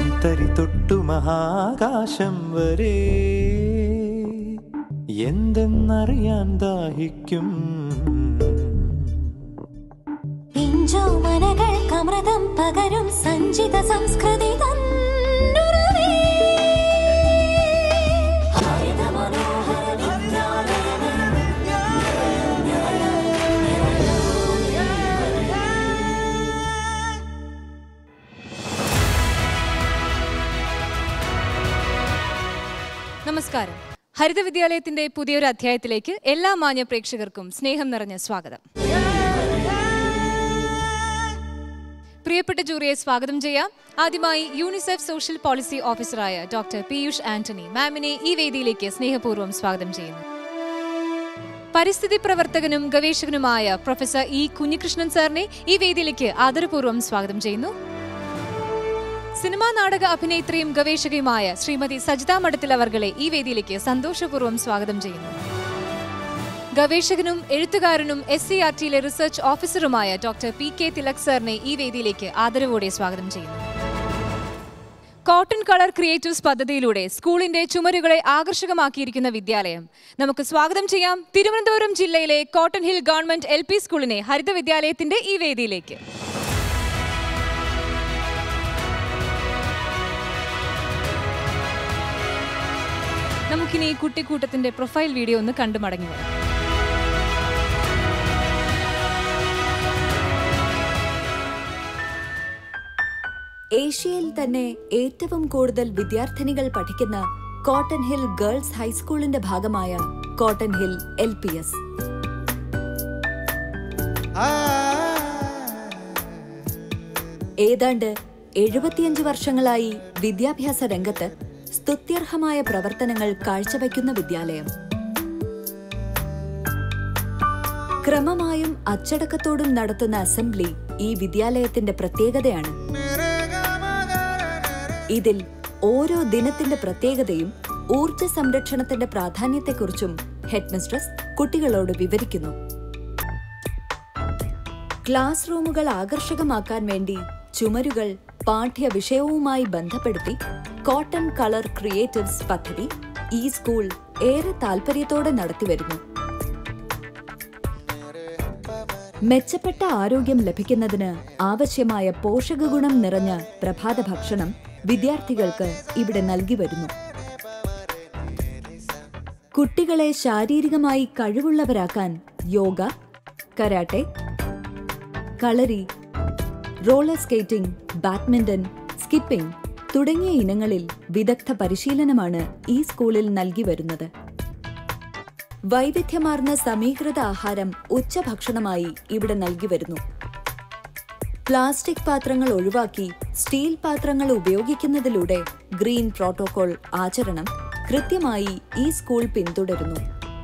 മൺതരി തൊട്ടു മഹാകാശം വരെ എന്തെന്നറിയാൻ ദാഹിക്കും പിഞ്ചോമനകൾക്കമൃതം പകരും സഞ്ചിത സംസ്കൃതി തന്നുറവേ. ഹരിത മനോഹര വിദ്യാലയമേ. നമസ്കാരം ഹരിത വിദ്യാലയത്തിന്റെ പുതിയൊരു അധ്യായത്തിലേക്ക് എല്ലാ മാന്യ പ്രേക്ഷകർക്കും സ്നേഹം നിറഞ്ഞ സ്വാഗതം പ്രിയപ്പെട്ട ജൂറിയെ സ്വാഗതം ചെയ്യാം ആദ്യമായി യൂണിസെഫ് സോഷ്യൽ പോളിസി ഓഫീസറായ ഡോക്ടർ പീയൂഷ് ആന്റണി മാമിനെ ഈ വേദിയിലേക്ക് സ്നേഹപൂർവ്വം സ്വാഗതം ചെയ്യുന്നു പരിസ്ഥിതി പ്രവർത്തകനും ഗവേഷകനുമായ പ്രൊഫസർ ഇ കുഞ്ഞികൃഷ്ണൻ സാറിനെ ഈ വേദിയിലേക്ക് ആദരപൂർവ്വം സ്വാഗതം ചെയ്യുന്നു സിനിമാ നാടക അഭിനേത്രിയും ഗവേഷകയുമായ ശ്രീമതി സജിത മഠത്തിൽ അവർകളെ ഈ വേദിയിലേക്ക് സന്തോഷപൂർവ്വം സ്വാഗതം ചെയ്യുന്നു ഗവേഷകനും എഴുത്തുകാരനും എസ് സി ആർ ടിയിലെ റിസർച്ച് ഓഫീസറുമായ ഡോക്ടർ പി കെ തിലക് സാറിനെ ഈ വേദിയിലേക്ക് ആദരവോടെ സ്വാഗതം ചെയ്യുന്നു കോട്ടൺ കളർ ക്രിയേറ്റീവ്സ് പദ്ധതിയിലൂടെ സ്കൂളിന്റെ ചുമരുകളെ ആകർഷകമാക്കിയിരിക്കുന്ന വിദ്യാലയം നമുക്ക് സ്വാഗതം ചെയ്യാം തിരുവനന്തപുരം ജില്ലയിലെ Cotton Hill government L P സ്കൂളിനെ ഹരിത വിദ്യാലയത്തിന്റെ ഈ വേദിയിലേക്ക് നമുക്കിനി ഈ കുട്ടിക്കൂട്ടത്തിന്റെ പ്രൊഫൈൽ വീഡിയോ ഒന്ന് കണ്ടു മടങ്ങി വരാം ഏഷ്യയിൽ തന്നെ ഏറ്റവും കൂടുതൽ വിദ്യാർത്ഥിനികൾ പഠിക്കുന്ന കോട്ടൺ ഹിൽ ഗേൾസ് ഹൈസ്കൂളിന്റെ ഭാഗമായ Cotton Hill L P S ഏതാണ്ട് എഴുപത്തിയഞ്ച് വർഷങ്ങളായി വിദ്യാഭ്യാസ രംഗത്ത് സ്തുത്യർഹമായ പ്രവർത്തനങ്ങൾ കാഴ്ചവയ്ക്കുന്ന വിദ്യാലയം ക്രമമായും അച്ചടക്കത്തോടും നടത്തുന്ന അസംബ്ലി ഈ വിദ്യാലയത്തിന്റെ പ്രത്യേകതയാണ് ഇതിൽ ഓരോ ദിനത്തിന്റെ പ്രത്യേകതയും ഊർജ സംരക്ഷണത്തിന്റെ പ്രാധാന്യത്തെക്കുറിച്ചും ഹെഡ്മിസ്ട്രസ് കുട്ടികളോട് വിവരിക്കുന്നു ക്ലാസ് റൂമുകൾ ആകർഷകമാക്കാൻ വേണ്ടി ചുമരുകൾ പാഠ്യ വിഷയവുമായി ബന്ധപ്പെടുത്തി കോട്ടൺ കളർ ക്രിയേറ്റീവ്സ് പദ്ധതി ഈ സ്കൂൾ ഏറെ താൽപര്യത്തോടെ നടത്തിവരുന്നു മെച്ചപ്പെട്ട ആരോഗ്യം ലഭിക്കുന്നതിന് ആവശ്യമായ പോഷകഗുണം നിറഞ്ഞ പ്രഭാത ഭക്ഷണം വിദ്യാർത്ഥികൾക്ക് ഇവിടെ നൽകി വരുന്നു കുട്ടികളെ ശാരീരികമായി കഴിവുള്ളവരാക്കാൻ yoga karate kalari roller skating badminton skipping തുടങ്ങിയ ഇനങ്ങളിൽ വിദഗ്ധ പരിശീലനമാണ് ഈ സ്കൂളിൽ നൽകി വരുന്നത് വൈവിധ്യമാർന്ന സമീകൃത ആഹാരം ഉച്ചഭക്ഷണമായി ഇവിടെ നൽകി വരുന്നു പ്ലാസ്റ്റിക് പാത്രങ്ങൾ ഒഴിവാക്കി സ്റ്റീൽ പാത്രങ്ങൾ ഉപയോഗിക്കുന്നതിലൂടെ ഗ്രീൻ പ്രോട്ടോകോൾ ആചരണം കൃത്യമായി ഈ സ്കൂൾ പിന്തുടരുന്നു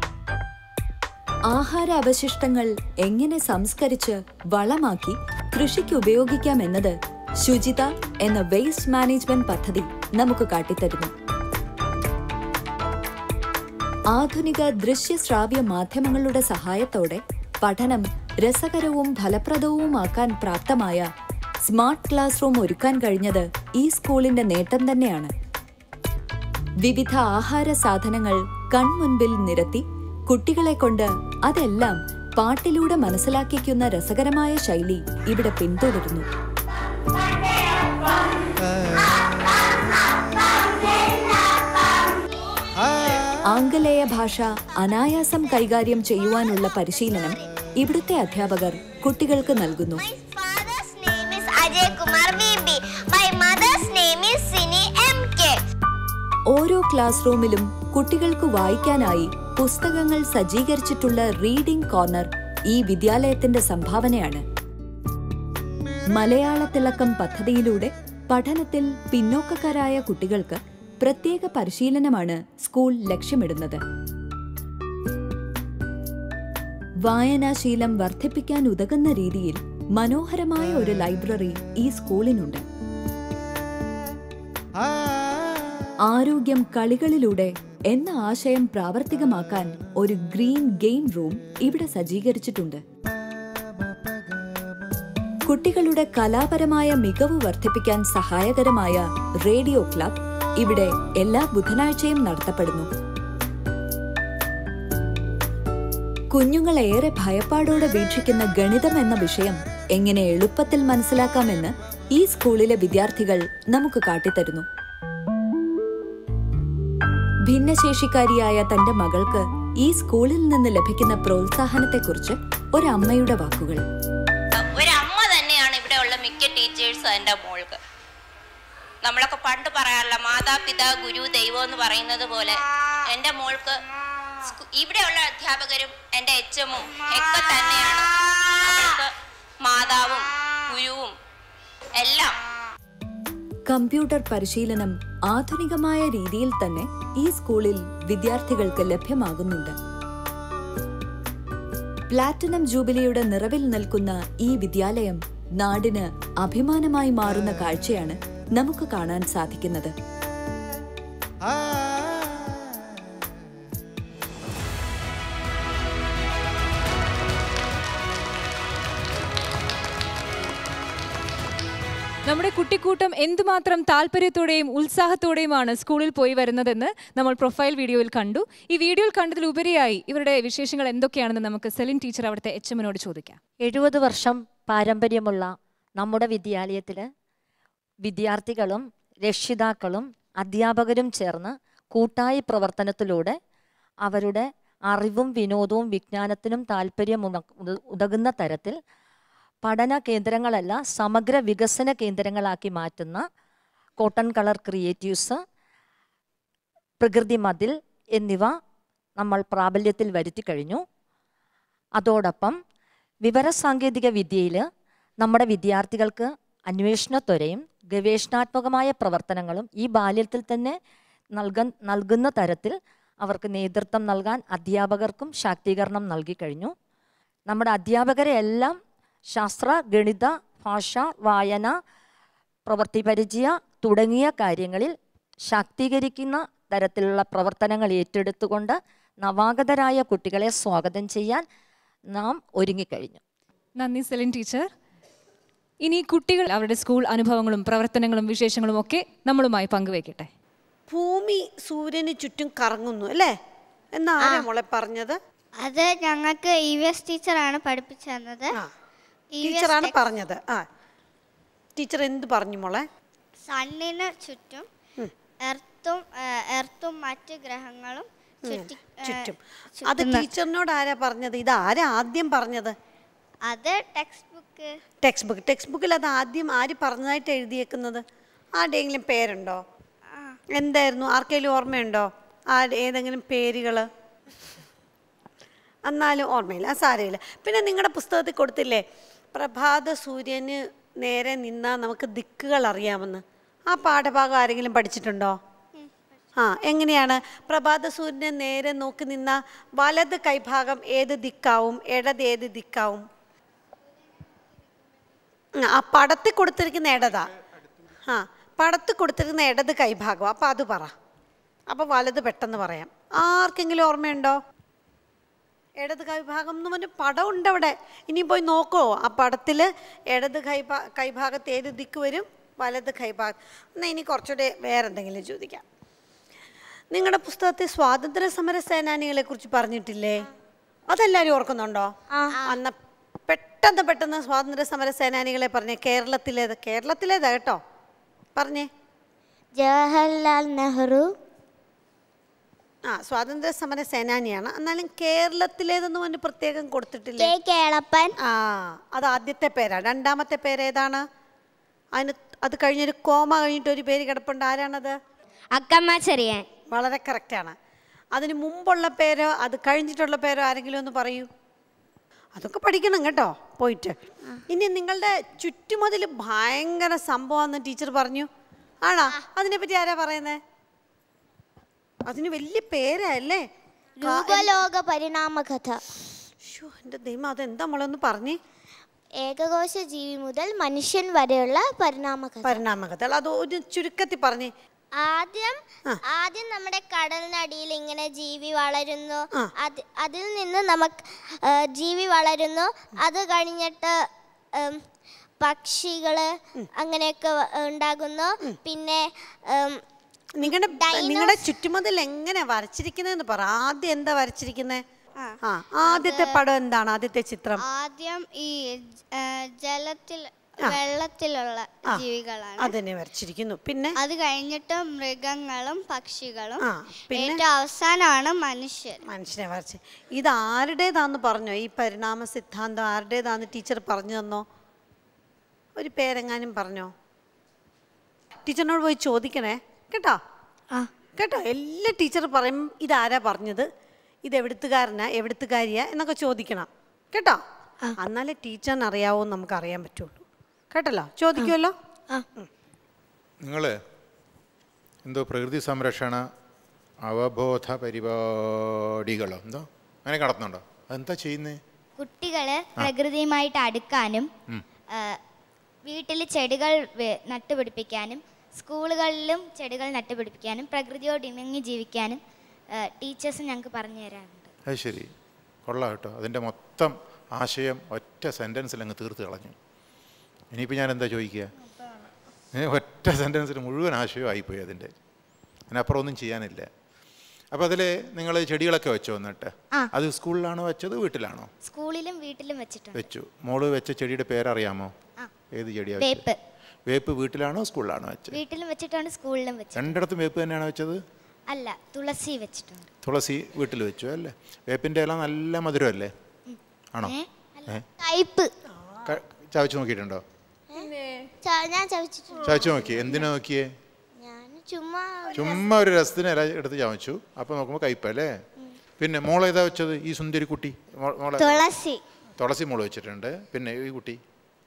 ആഹാര അവശിഷ്ടങ്ങൾ എങ്ങനെ സംസ്കരിച്ച് വളമാക്കി കൃഷിക്ക് ഉപയോഗിക്കാമെന്നത് ശുചിത എന്ന വേസ്റ്റ് മാനേജ്മെന്റ് പദ്ധതി നമുക്ക് കാട്ടിത്തരുന്നു ആധുനിക ദൃശ്യശ്രാവ്യ മാധ്യമങ്ങളുടെ സഹായത്തോടെ പഠനം രസകരവും ഫലപ്രദവുമാക്കാൻ പ്രാപ്തമായ സ്മാർട്ട് ക്ലാസ് റൂം ഒരുക്കാൻ കഴിഞ്ഞത് ഈ സ്കൂളിന്റെ നേട്ടം തന്നെയാണ് വിവിധ ആഹാര സാധനങ്ങൾ കൺമുൻപിൽ നിരത്തി കുട്ടികളെ കൊണ്ട് അതെല്ലാം പാട്ടിലൂടെ മനസ്സിലാക്കിക്കുന്ന രസകരമായ ശൈലി ഇവിടെ പിന്തുടരുന്നു ആംഗലേയ ഭാഷ അനായാസം കൈകാര്യം ചെയ്യുവാനുള്ള പരിശീലനം ഇവിടുത്തെ അധ്യാപകർ കുട്ടികൾക്ക് നൽകുന്നു father's name is Ajay Kumar BB. My mother's name is Sini MK. ഓരോ ക്ലാസ് റൂമിലും കുട്ടികൾക്ക് വായിക്കാനായി പുസ്തകങ്ങൾ സജ്ജീകരിച്ചിട്ടുള്ള റീഡിംഗ് കോർണർ ഈ വിദ്യാലയത്തിന്റെ സംഭാവനയാണ് മലയാള തിളക്കം പദ്ധതിയിലൂടെ പഠനത്തിൽ പിന്നോക്കക്കാരായ കുട്ടികൾക്ക് പ്രത്യേക പരിശീലനമാണ് സ്കൂൾ ലക്ഷ്യമിടുന്നത് വായനാശീലം വർദ്ധിപ്പിക്കാൻ ഉതകുന്ന രീതിയിൽ മനോഹരമായ ഒരു ലൈബ്രറി ഈ സ്കൂളിനുണ്ട് ആരോഗ്യം കളികളിലൂടെ എന്ന ആശയം പ്രാവർത്തികമാക്കാൻ ഒരു ഗ്രീൻ ഗെയിം റൂം ഇവിടെ സജ്ജീകരിച്ചിട്ടുണ്ട് കുട്ടികളുടെ കലാപരമായ മികവ് വർദ്ധിപ്പിക്കാൻ സഹായകരമായ റേഡിയോ ക്ലബ് ഇവിടെ എല്ലാ ബുധനാഴ്ചയും നടത്തപ്പെടുന്നു കുഞ്ഞുങ്ങൾ ഏറെ ഭയപ്പാടോടെ വീക്ഷിക്കുന്ന ഗണിതം എന്ന വിഷയം എങ്ങനെ എളുപ്പത്തിൽ മനസ്സിലാക്കാമെന്ന് ഈ സ്കൂളിലെ വിദ്യാർത്ഥികൾ നമുക്ക് കാട്ടിത്തരുന്നു ഭിന്നശേഷിക്കാരിയായ തന്റെ മകൾക്ക് ഈ സ്കൂളിൽ നിന്ന് ലഭിക്കുന്ന പ്രോത്സാഹനത്തെക്കുറിച്ച് ഒരമ്മയുടെ വാക്കുകൾ ഒരമ്മ തന്നെയാണ് ഇവിടെയുള്ള മിക്ക ടീച്ചേഴ്സും എൻ്റെ മോൾക്ക് നമ്മളൊക്കെ പണ്ട് പറയാറില്ല മാതാപിതാ ഗുരു ദൈവം എന്ന് പറയുന്നത് പോലെ എൻ്റെ മോൾക്ക് സ്കൂ- ഇവിടെയുള്ള അധ്യാപകരും എൻ്റെ എച്ചമ്മും ഒക്കെ തന്നെയാണ് അവൾക്ക് മാതാവും ഗുരുവും എല്ലാം കമ്പ്യൂട്ടർ പരിശീലനം ആധുനികമായ രീതിയിൽ തന്നെ ഈ സ്കൂളിൽ വിദ്യാർത്ഥികൾക്ക് ലഭ്യമാകുന്നുണ്ട് പ്ലാറ്റിനം ജൂബിലിയുടെ നിറവിൽ നിൽക്കുന്ന ഈ വിദ്യാലയം നാടിന് അഭിമാനമായി മാറുന്ന കാഴ്ചയാണ് നമുക്ക് കാണാൻ സാധിക്കുന്നത് നമ്മുടെ കുട്ടിക്കൂട്ടം എന്തുമാത്രം താല്പര്യത്തോടെയും ഉത്സാഹത്തോടെയുമാണ് സ്കൂളിൽ പോയി വരുന്നതെന്ന് നമ്മൾ പ്രൊഫൈൽ വീഡിയോയിൽ കണ്ടു ഈ വീഡിയോയിൽ കണ്ടതിലുപരിയായി ഇവരുടെ വിശേഷങ്ങൾ എന്തൊക്കെയാണെന്ന് നമുക്ക് സെലിൻ ടീച്ചർ അവിടുത്തെ എച്ച് എമ്മിനോട് ചോദിക്കാം എഴുപത് വർഷം പാരമ്പര്യമുള്ള നമ്മുടെ വിദ്യാലയത്തിൽ വിദ്യാർത്ഥികളും രക്ഷിതാക്കളും അധ്യാപകരും ചേർന്ന് കൂട്ടായ പ്രവർത്തനത്തിലൂടെ അവരുടെ അറിവും വിനോദവും വിജ്ഞാനത്തിനും താല്പര്യം ഉണ- ഉത- ഉതകുന്ന തരത്തിൽ പഠന കേന്ദ്രങ്ങളല്ല സമഗ്ര വികസന കേന്ദ്രങ്ങളാക്കി മാറ്റുന്ന കോട്ടൺ കളർ ക്രിയേറ്റീവ്സ് പ്രകൃതി മതിൽ എന്നിവ നമ്മൾ പ്രാബല്യത്തിൽ വരുത്തി കഴിഞ്ഞു അതോടൊപ്പം വിവരസാങ്കേതിക വിദ്യയിൽ നമ്മുടെ വിദ്യാർത്ഥികൾക്ക് അന്വേഷണത്വരയും ഗവേഷണാത്മകമായ പ്രവർത്തനങ്ങളും ഈ ബാല്യത്തിൽ തന്നെ നൽകാൻ നൽകുന്ന തരത്തിൽ അവർക്ക് നേതൃത്വം നൽകാൻ അധ്യാപകർക്കും ശാക്തീകരണം നൽകി കഴിഞ്ഞു നമ്മുടെ അധ്യാപകരെ എല്ലാം ശാസ്ത്ര ഗണിത ഭാഷ വായന പ്രവൃത്തി പരിചയ തുടങ്ങിയ കാര്യങ്ങളിൽ ശാക്തീകരിക്കുന്ന തരത്തിലുള്ള പ്രവർത്തനങ്ങൾ ഏറ്റെടുത്തുകൊണ്ട് നവാഗതരായ കുട്ടികളെ സ്വാഗതം ചെയ്യാൻ നാം ഒരുങ്ങിക്കഴിഞ്ഞു നന്ദി സെലിൻ ടീച്ചർ ഇനി കുട്ടികൾ അവരുടെ സ്കൂൾ അനുഭവങ്ങളും പ്രവർത്തനങ്ങളും വിശേഷങ്ങളും ഒക്കെ നമ്മളുമായി പങ്കുവയ്ക്കട്ടെ ഭൂമി സൂര്യന് ചുറ്റും കറങ്ങുന്നു അല്ലേ എന്നാ ആരാ മോളെ പറഞ്ഞത് അത് ഞങ്ങൾക്ക് ഇ വി എസ് ടീച്ചറാണ് പഠിപ്പിച്ചു തന്നത് ആ ടീച്ചറാണ് പറഞ്ഞത് ആ ടീച്ചർ എന്ത് പറഞ്ഞു മോളെ സണ്ണിന് ചുറ്റും എർത്തും എർത്തും മറ്റ് ഗ്രഹങ്ങളും ചുറ്റി ഏ, ചുറ്റും അത് ചുറ്റുന്ന- ടീച്ചറിനോട് ആരാ പറഞ്ഞത് ഇത് ആരാ ആദ്യം പറഞ്ഞത് അത് text book text book text ബുക്കിൽ അത് ആദ്യം ആര് പറഞ്ഞതായിട്ട് എഴുതിയേക്കുന്നത് ആരുടെയെങ്കിലും പേരുണ്ടോ എന്തായിരുന്നു ആർക്കെങ്കിലും ഓർമ്മയുണ്ടോ ആ ഏതെങ്കിലും പേരുകൾ എന്നാലും ഓർമ്മയില്ല ആ സാരമില്ല പിന്നെ നിങ്ങളുടെ പുസ്തകത്തിൽ കൊടുത്തില്ലേ പ്രഭാത സൂര്യന് നേരെ നിന്നാൽ നമുക്ക് ദിക്കുകൾ അറിയാമെന്ന് ആ പാഠഭാഗം ആരെങ്കിലും പഠിച്ചിട്ടുണ്ടോ ആ എങ്ങനെയാണ് പ്രഭാത സൂര്യനെ നേരെ നോക്കി നിന്ന വലത് കൈഭാഗം ഏത് ദിക്കാവും ഇടത് ഏത് ദിക്കാവും ഉം, ആ പടത്തിൽ കൊടുത്തിരിക്കുന്ന ഇടതാ ആ പടത്തിൽ കൊടുത്തിരിക്കുന്ന ഇടത് കൈഭാഗം അപ്പം അത് പറ അപ്പം വലത് പെട്ടെന്ന് പറയാം ആർക്കെങ്കിലും ഓർമ്മയുണ്ടോ ഇടത് കൈഭാഗം എന്ന് പറഞ്ഞ പടം ഉണ്ട് അവിടെ ഇനി പോയി നോക്കോ ആ പടത്തിൽ ഇടത് കൈഭാ കൈഭാഗത്ത് ഏത് ദിക്ക് വരും വലത് കൈഭാഗം എന്നാൽ ഇനി കുറച്ചുകൂടെ വേറെ എന്തെങ്കിലും ചോദിക്കാം നിങ്ങളുടെ പുസ്തകത്തിൽ സ്വാതന്ത്ര്യ സമര സേനാനികളെ കുറിച്ച് പറഞ്ഞിട്ടില്ലേ അതെല്ലാവരും ഓർക്കുന്നുണ്ടോ അന്ന പെട്ടെന്ന് പെട്ടെന്ന് സ്വാതന്ത്ര്യ സമര സേനാനികളെ പറഞ്ഞേ കേരളത്തിലേത് കേരളത്തിലേതാ കേട്ടോ പറഞ്ഞേ ജവഹർലാൽ നെഹ്റു ആ സ്വാതന്ത്ര്യ സമര സേനാനിയാണ് എന്നാലും കേരളത്തിലേതെന്ന് പറഞ്ഞ് പ്രത്യേകം കൊടുത്തിട്ടില്ലേ കേളപ്പൻ ആ അത് ആദ്യത്തെ പേരാണ് രണ്ടാമത്തെ പേര് ഏതാണ് അതിന് അത് കഴിഞ്ഞൊരു കോമ കഴിഞ്ഞിട്ട് ഒരു പേര് കിടപ്പുണ്ട് ആരാണത് അക്കമ്മ ചെറിയൻ വളരെ കറക്റ്റാണ് അതിന് മുമ്പുള്ള പേരോ അത് കഴിഞ്ഞിട്ടുള്ള പേരോ ആരെങ്കിലും ഒന്ന് പറയൂ അതൊക്കെ പഠിക്കണം കേട്ടോ പോയിട്ട് ഇനി നിങ്ങളുടെ ചുറ്റുമതിൽ ഭയങ്കര സംഭവമാണെന്ന് ടീച്ചർ പറഞ്ഞു ആണോ അതിനെപ്പറ്റി ആരാ പറയുന്നേ അതിന് വലിയ പേരല്ലേ രൂപലോക പരിണാമ കഥ ശ്ശോ, എൻ്റെ ദൈവം അതെന്താ നമ്മളൊന്ന് പറഞ്ഞേ ഏകകോശ ജീവി മുതൽ മനുഷ്യൻ വരെയുള്ള പരിണാമ കഥ പരിണാമകഥകൾ അത് ഒരു ചുരുക്കത്തിൽ പറഞ്ഞേ ആദ്യം ആദ്യം നമ്മുടെ കടലിനടിയിൽ ഇങ്ങനെ ജീവി വളരുന്നു അത് അതിൽ നിന്ന് നമുക്ക് ആ, ജീവി വളരുന്നു അത് കഴിഞ്ഞിട്ട് ഉം, പക്ഷികള് അങ്ങനെയൊക്കെ വ- ഉണ്ടാകുന്നു പിന്നെ ഉം, നിങ്ങളുടെ Dinos- നിങ്ങളുടെ ചുറ്റുമതിൽ എങ്ങനെ വരച്ചിരിക്കുന്നതെന്ന് പറ ആദ്യം എന്താ വരച്ചിരിക്കുന്നത് ആ ആദ്യത്തെ പടം എന്താണ് ആദ്യത്തെ ചിത്രം ആദ്യം ഈ ജലത്തിൽ വെള്ളത്തിലുള്ള ജീവികളാണ് അതിനെ വരച്ചിരിക്കുന്നു പിന്നെ അത് കഴിഞ്ഞിട്ട് മൃഗങ്ങളും പക്ഷികളും ആ, പിന്നെ? ഏറ്റവും അവസാനമാണ് മനുഷ്യർ മനുഷ്യനെ വരച്ച് ഇത് ആരുടേതാന്ന് പറഞ്ഞോ ഈ പരിണാമ സിദ്ധാന്തം ആരുടേതാന്ന് ടീച്ചർ പറഞ്ഞു തന്നോ ഒരു പേരെങ്ങാനും പറഞ്ഞോ ടീച്ചറിനോട് പോയി ചോദിക്കണേ കേട്ടോ കേട്ടോ എല്ലാ ടീച്ചർ പറയും ഇതാരാ പറഞ്ഞത് ഇത് എവിടുത്തുകാരനാ എവിടുത്തുകാരിയാ എന്നൊക്കെ ചോദിക്കണം കേട്ടോ എന്നാലേ ടീച്ചറിന് അറിയാവോ എന്ന് നമുക്ക് അറിയാൻ പറ്റുള്ളൂ കേട്ടല്ലോ ചോദിക്കുമല്ലോ നിങ്ങൾ എന്തോ പ്രകൃതി സംരക്ഷണ അവബോധ പരിപാടികളോ എന്തോ അങ്ങനെ നടത്തുന്നുണ്ടോ അതെന്താ ചെയ്യുന്നേ കുട്ടികള് പ്രകൃതിയുമായിട്ട് അടുക്കാനും വീട്ടിൽ ചെടികൾ വെ- നട്ടുപിടിപ്പിക്കാനും സ്കൂളുകളിലും ചെടികൾ നട്ടുപിടിപ്പിക്കാനും പ്രകൃതിയോട് ഇണങ്ങി ജീവിക്കാനും ടീച്ചേഴ്സ് ഞങ്ങൾക്ക് പറഞ്ഞു തരാറുണ്ട് അത് ശരി കൊള്ളാം കേട്ടോ അതിൻ്റെ മൊത്തം ആശയം ഒറ്റ സെൻറ്റൻസിൽ അങ്ങ് തീർത്ത് കളഞ്ഞു ഇനിയിപ്പോൾ ഞാൻ എന്താ ചോദിക്കുക ഏ, ഒറ്റ സെൻറ്റൻസിൽ മുഴുവൻ ആശയവും ആയിപ്പോയി അതിൻ്റെ അതിനപ്പുറം ഒന്നും ചെയ്യാനില്ല അപ്പോൾ അതിൽ നിങ്ങൾ ചെടികളൊക്കെ വെച്ചോ എന്നിട്ട് അത് സ്കൂളിലാണോ വെച്ചത് വീട്ടിലാണോ സ്കൂളിലും വീട്ടിലും വെച്ചിട്ടുണ്ട് വെച്ചു മോള് വെച്ച ചെടിയുടെ പേരറിയാമോ ഏത് ചെടിയാണ് വെച്ചത്? വേപ്പ് വേപ്പ് വീട്ടിലാണോ സ്കൂളിലാണോ വെച്ചത് വീട്ടിലും വെച്ചിട്ടുണ്ട് സ്കൂളിലും വെച്ചിട്ടുണ്ട് രണ്ടിടത്തും വേപ്പ് തന്നെയാണോ വെച്ചത് അല്ല തുളസി വെച്ചിട്ടുണ്ട് തുളസി വീട്ടിൽ വെച്ചു അല്ലേ വേപ്പിൻ്റെ ഇല നല്ല മധുരമല്ലേ ആണോ ഏ കയ്പ് ക- ചവച്ച് നോക്കിയിട്ടുണ്ടോ ഞാൻ ചവച്ചിട്ടുണ്ട് ചവച്ച് നോക്കി എന്തിനാ നോക്കിയേ ഞാൻ ചുമ്മാ ചുമ്മാ ഒരു രസത്തിന് ഇല എടുത്ത് ചവച്ചു അപ്പോൾ നോക്കുമ്പോൾ കയ്പല്ലേ പിന്നെ മോളെ ഏതാ വെച്ചത് ഈ സുന്ദരി കുട്ടി മോ- മോളെ തുളസി തുളസി മോള് വെച്ചിട്ടുണ്ട് പിന്നെ ഈ കുട്ടി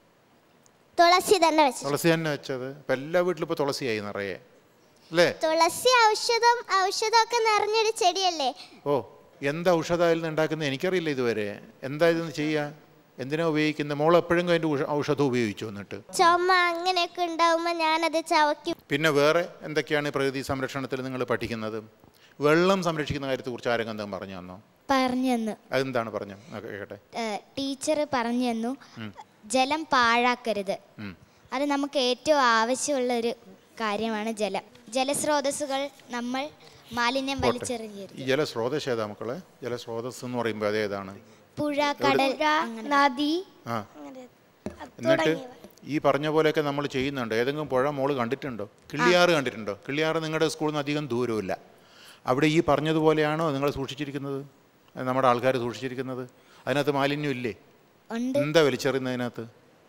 തുളസി തന്നെ വെച്ചു തുളസി തന്നെ വെച്ചത് അപ്പം എല്ലാ വീട്ടിലും ഇപ്പോൾ തുളസിയായി നിറയെ അല്ലേ തുളസി ഔഷധം ഔഷധമൊക്കെ നിറഞ്ഞൊരു ചെടിയല്ലേ ഓ എന്താ ഔഷധം അതിൽ നിന്ന് ഉണ്ടാക്കുന്നത് എനിക്കറിയില്ല ഇതുവരെ എന്താ ഇതെന്ന് ചെയ്യുക എന്തിനാ ഉപയോഗിക്കുന്നത് മോൾ എപ്പോഴും അതിൻ്റെ ഉഷ- ഔഷധം ഉപയോഗിച്ചു എന്നിട്ട് ചുമ അങ്ങനെയൊക്കെ ഉണ്ടാവുമ്പോൾ ഞാനത് ചവയ്ക്കും പിന്നെ വേറെ എന്തൊക്കെയാണ് ഈ പ്രകൃതി സംരക്ഷണത്തിൽ നിങ്ങൾ പഠിക്കുന്നത് വെള്ളം സംരക്ഷിക്കുന്ന കാര്യത്തെക്കുറിച്ച് ആരെങ്കിലും എന്തെങ്കിലും പറഞ്ഞു തന്നോ പറഞ്ഞു തന്നു അതെന്താണ് പറഞ്ഞു കേട്ടെ ടീച്ചർ പറഞ്ഞു തന്നു ജലം പാഴാക്കരുത് ഉം. അത് നമുക്ക് ഏറ്റവും ആവശ്യമുള്ള ഒരു കാര്യമാണ് ജലം ജലസ്രോതസ്സുകൾ നമ്മൾ മാലിന്യം വലിച്ചെറിയരുത് ഈ ജലസ്രോതസ് ഏതാ മക്കളെ ജലസ്രോതസ് എന്ന് പറയുമ്പോൾ അതേതാണ് പുഴ കടൽ നദി ആ എന്നിട്ട് ഈ പറഞ്ഞ പോലെയൊക്കെ നമ്മൾ ചെയ്യുന്നുണ്ട് ഏതെങ്കിലും പുഴ മോള് കണ്ടിട്ടുണ്ടോ കിള്ളിയാറ് കണ്ടിട്ടുണ്ടോ കിള്ളിയാറ് നിങ്ങളുടെ സ്കൂളിൽ നിന്ന് അധികം ദൂരമില്ല അവിടെ ഈ പറഞ്ഞതുപോലെയാണോ നിങ്ങൾ സൂക്ഷിച്ചിരിക്കുന്നത് അത് നമ്മുടെ ആൾക്കാർ സൂക്ഷിച്ചിരിക്കുന്നത് അതിനകത്ത് മാലിന്യം ഇല്ലേ ഉണ്ട് എന്താ വലിച്ചെറിയുന്നതിനകത്ത്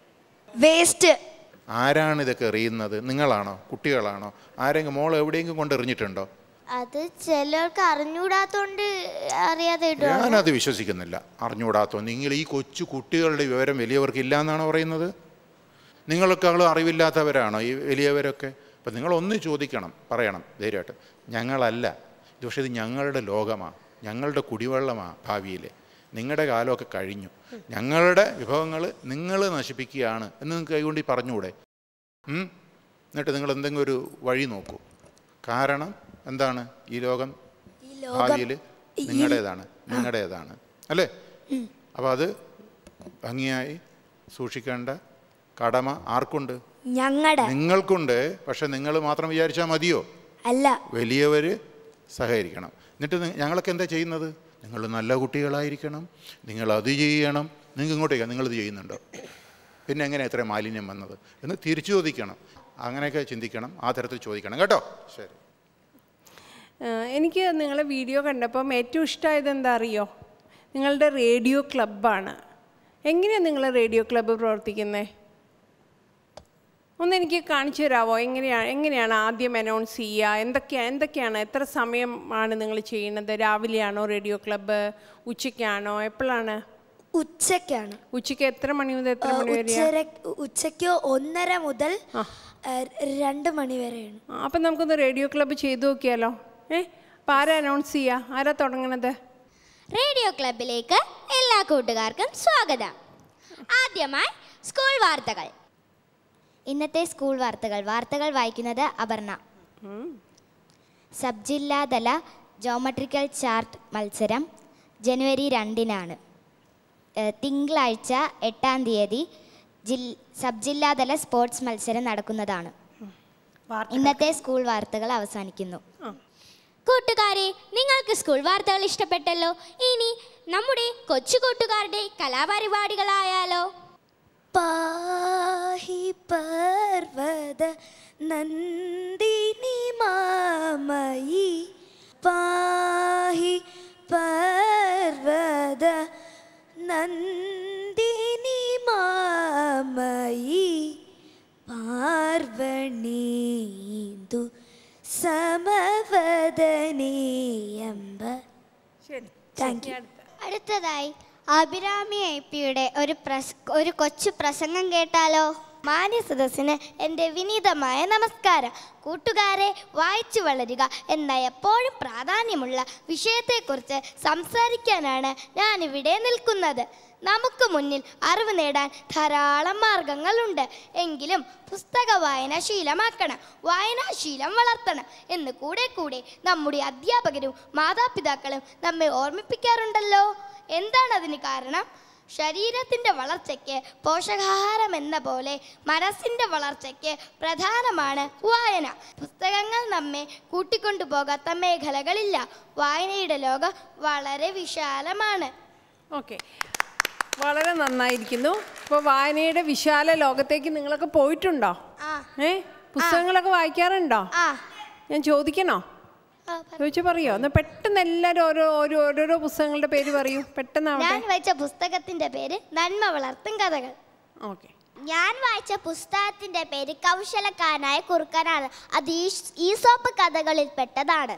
വേസ്റ്റ് ആരാണ് ഇതൊക്കെ എറിയുന്നത് നിങ്ങളാണോ കുട്ടികളാണോ ആരെങ്കിലും മോൾ എവിടെയെങ്കിലും കൊണ്ട് എറിഞ്ഞിട്ടുണ്ടോ അത് ചിലർക്ക് അറിഞ്ഞൂടാത്തോണ്ട് അറിയാതെ ഇടുക ഞാനത് വിശ്വസിക്കുന്നില്ല അറിഞ്ഞുകൂടാത്തോ നിങ്ങൾ ഈ കൊച്ചു കുട്ടികളുടെ വിവരം വലിയവർക്ക് ഇല്ല എന്നാണ് പറയുന്നത് നിങ്ങളൊക്കെ അറിവില്ലാത്തവരാണോ ഈ വലിയവരൊക്കെ അപ്പം നിങ്ങളൊന്ന് ചോദിക്കണം പറയണം ധൈര്യമായിട്ട് ഞങ്ങളല്ല ഇത് പക്ഷേ ഇത് ഞങ്ങളുടെ ലോകമാണ് ഞങ്ങളുടെ കുടിവെള്ളമാണ് ഭാവിയിൽ നിങ്ങളുടെ കാലമൊക്കെ കഴിഞ്ഞു ഞങ്ങളുടെ വിഭവങ്ങൾ നിങ്ങൾ നശിപ്പിക്കുകയാണ് എന്ന് നിങ്ങൾക്ക് കൈകൊണ്ട് ഈ പറഞ്ഞുകൂടെ ഉം? എന്നിട്ട് നിങ്ങൾ എന്തെങ്കിലും ഒരു വഴി നോക്കൂ കാരണം എന്താണ് ഈ ലോകം ഭാവിയിൽ നിങ്ങളുടേതാണ് നിങ്ങളുടേതാണ് അല്ലേ അപ്പോൾ അത് ഭംഗിയായി സൂക്ഷിക്കേണ്ട കടമ ആർക്കുണ്ട് ഞങ്ങളുടെ നിങ്ങൾക്കുണ്ട് പക്ഷെ നിങ്ങൾ മാത്രം വിചാരിച്ചാൽ മതിയോ അല്ല വലിയവർ സഹകരിക്കണം എന്നിട്ട് നി- ഞങ്ങളൊക്കെ എന്താ ചെയ്യുന്നത് നിങ്ങൾ നല്ല കുട്ടികളായിരിക്കണം നിങ്ങൾ അത് ചെയ്യണം നിങ്ങൾക്ക് ഇങ്ങോട്ടേക്ക് നിങ്ങളിത് ചെയ്യുന്നുണ്ടോ പിന്നെ എങ്ങനെ എത്ര മാലിന്യം വന്നത് എന്ന് തിരിച്ചു ചോദിക്കണം അങ്ങനെയൊക്കെ ചിന്തിക്കണം ആ തരത്തിൽ ചോദിക്കണം കേട്ടോ ശരി ഏഹ് എനിക്ക് നിങ്ങളെ വീഡിയോ കണ്ടപ്പം ഏറ്റവും ഇഷ്ടമായത് എന്താ അറിയോ നിങ്ങളുടെ റേഡിയോ ക്ലബ്ബാണ് എങ്ങനെയാണ് നിങ്ങൾ റേഡിയോ ക്ലബ്ബ് പ്രവർത്തിക്കുന്നത് ഒന്ന് എനിക്ക് കാണിച്ചു തരാമോ എങ്ങനെയാണ് എങ്ങനെയാണ് ആദ്യം അനൗൺസ് ചെയ്യുക എന്തൊക്കെയാണ് എന്തൊക്കെയാണ് എത്ര സമയമാണ് നിങ്ങൾ ചെയ്യുന്നത് രാവിലെയാണോ റേഡിയോ ക്ലബ്ബ് ഉച്ചയ്ക്കാണോ എപ്പോഴാണ് ഉച്ചയ്ക്കാണ് ഉച്ചയ്ക്ക് എത്ര മണി മുതൽ എത്ര മണി വരെയാണ് ഉച്ചര ഉച്ചയ്ക്ക് ഒന്നര മുതൽ ഏഹ്, രണ്ട് മണി വരെയാണ് അപ്പം നമുക്കൊന്ന് റേഡിയോ ക്ലബ്ബ് ചെയ്തു നോക്കിയാലോ ഏ അപ്പം ആരാ അനൗൺസ് ചെയ്യുക ആരാ തുടങ്ങണത് റേഡിയോ ക്ലബിലേക്ക് എല്ലാ കൂട്ടുകാർക്കും സ്വാഗതം ആദ്യമായി സ്കൂൾ വാർത്തകൾ ഇന്നത്തെ സ്കൂൾ വാർത്തകൾ വാർത്തകൾ വായിക്കുന്നത് അപർണ സബ് ജില്ലാതല ജോമെട്രിക്കൽ ചാർട്ട് മത്സരം ജനുവരി രണ്ടിനാണ് ഏഹ് തിങ്കളാഴ്ച എട്ടാം തീയതി ജിൽ സബ് ജില്ലാതല സ്പോർട്സ് മത്സരം നടക്കുന്നതാണ് ഇന്നത്തെ സ്കൂൾ വാർത്തകൾ അവസാനിക്കുന്നു കൂട്ടുകാരെ നിങ്ങൾക്ക് സ്കൂൾ വാർത്തകൾ ഇഷ്ടപ്പെട്ടല്ലോ ഇനി നമ്മുടെ കൊച്ചു കൂട്ടുകാരുടെ കലാപരിപാടികളായാലോ പാഹി പർവത നന്ദിനി മാമയി പാഹി പർവത നന്ദിനി മാമയി പാർവണീന്ദു സമവദനീയമ്പ താങ്ക് യു അടുത്തതായി അഭിരാമി ഐ പിയുടെ ഒരു പ്രസ് ഒരു കൊച്ചു പ്രസംഗം കേട്ടാലോ മാന്യ സദസ്സിന് എൻ്റെ വിനീതമായ നമസ്കാരം കൂട്ടുകാരെ വായിച്ചു വളരുക എന്ന എപ്പോഴും പ്രാധാന്യമുള്ള വിഷയത്തെക്കുറിച്ച് സംസാരിക്കാനാണ് ഞാനിവിടെ നിൽക്കുന്നത് നമുക്ക് മുന്നിൽ അറിവ് നേടാൻ ധാരാളം മാർഗങ്ങളുണ്ട് എങ്കിലും പുസ്തക വായന ശീലമാക്കണം വായനാശീലം വളർത്തണം എന്ന് കൂടെ കൂടെ നമ്മുടെ അധ്യാപകരും മാതാപിതാക്കളും നമ്മെ ഓർമ്മിപ്പിക്കാറുണ്ടല്ലോ എന്താണ് അതിന് കാരണം ശരീരത്തിൻ്റെ വളർച്ചയ്ക്ക് പോഷകാഹാരം എന്ന പോലെ മനസ്സിൻ്റെ വളർച്ചയ്ക്ക് പ്രധാനമാണ് വായന പുസ്തകങ്ങൾ നമ്മെ കൂട്ടിക്കൊണ്ടുപോകാത്ത മേഖലകളില്ല വായനയുടെ ലോകം വളരെ വിശാലമാണ് ഓക്കെ വളരെ നന്നായിരിക്കുന്നു ഇപ്പോൾ വായനയുടെ വിശാല ലോകത്തേക്ക് നിങ്ങളൊക്കെ പോയിട്ടുണ്ടോ ഏ പുസ്തകങ്ങളൊക്കെ വായിക്കാറുണ്ടോ ഞാൻ ചോദിക്കണോ ചോദിച്ചു പറയോ എന്നാ പെട്ടെന്ന് എല്ലാവരും ഓരോ ഓരോ ഓരോരോ പുസ്തകങ്ങളുടെ പേര് പറയൂ പെട്ടെന്ന് ഞാൻ ആവട്ടെ വായിച്ച പുസ്തകത്തിന്റെ പേര് നന്മ വളർത്തും കഥകൾ ഓക്കെ ഞാൻ വായിച്ച പുസ്തകത്തിന്റെ പേര് കൗശലക്കാരനായ കുറുക്കനാണ് അത് ഈ- ഈസോപ്പ് കഥകളിൽ പെട്ടതാണ്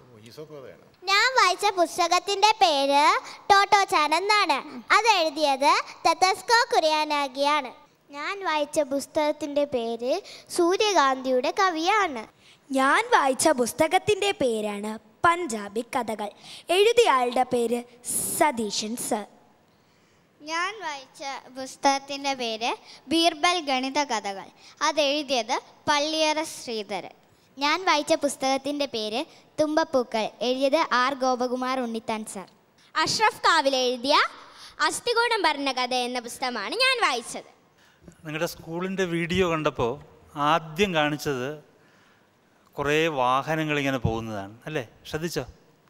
ഞാൻ വായിച്ച പുസ്തകത്തിന്റെ പേര് ടോട്ടോ ചാൻ എന്നാണ് അത് എഴുതിയത് തെത്തസ്കോ കുറിയാനാഗിയാണ് ഞാൻ വായിച്ച പുസ്തകത്തിന്റെ പേര് സൂര്യകാന്തിയുടെ കവിയാണ് ഞാൻ വായിച്ച പുസ്തകത്തിൻ്റെ പേരാണ് പഞ്ചാബി കഥകൾ എഴുതിയയാളുടെ പേര് സതീശൻ സർ ഞാൻ വായിച്ച പുസ്തകത്തിന്റെ പേര് ബീർബൽ ഗണിത കഥകൾ അത് എഴുതിയത് പള്ളിയറ ശ്രീധരൻ ഞാൻ വായിച്ച പുസ്തകത്തിന്റെ പേര് തുമ്പപ്പൂക്കൾ എഴുതിയത് ആർ ഗോപകുമാർ ഉണ്ണിത്താൻ സാർ അഷ്റഫ് കാവിൽ എഴുതിയ അസ്ഥികൂടം പറഞ്ഞ കഥ എന്ന പുസ്തകമാണ് ഞാൻ വായിച്ചത് നിങ്ങളുടെ സ്കൂളിൻ്റെ വീഡിയോ കണ്ടപ്പോൾ ആദ്യം കാണിച്ചത് കുറേ വാഹനങ്ങൾ ഇങ്ങനെ പോകുന്നതാണ് അല്ലേ ശ്രദ്ധിച്ചോ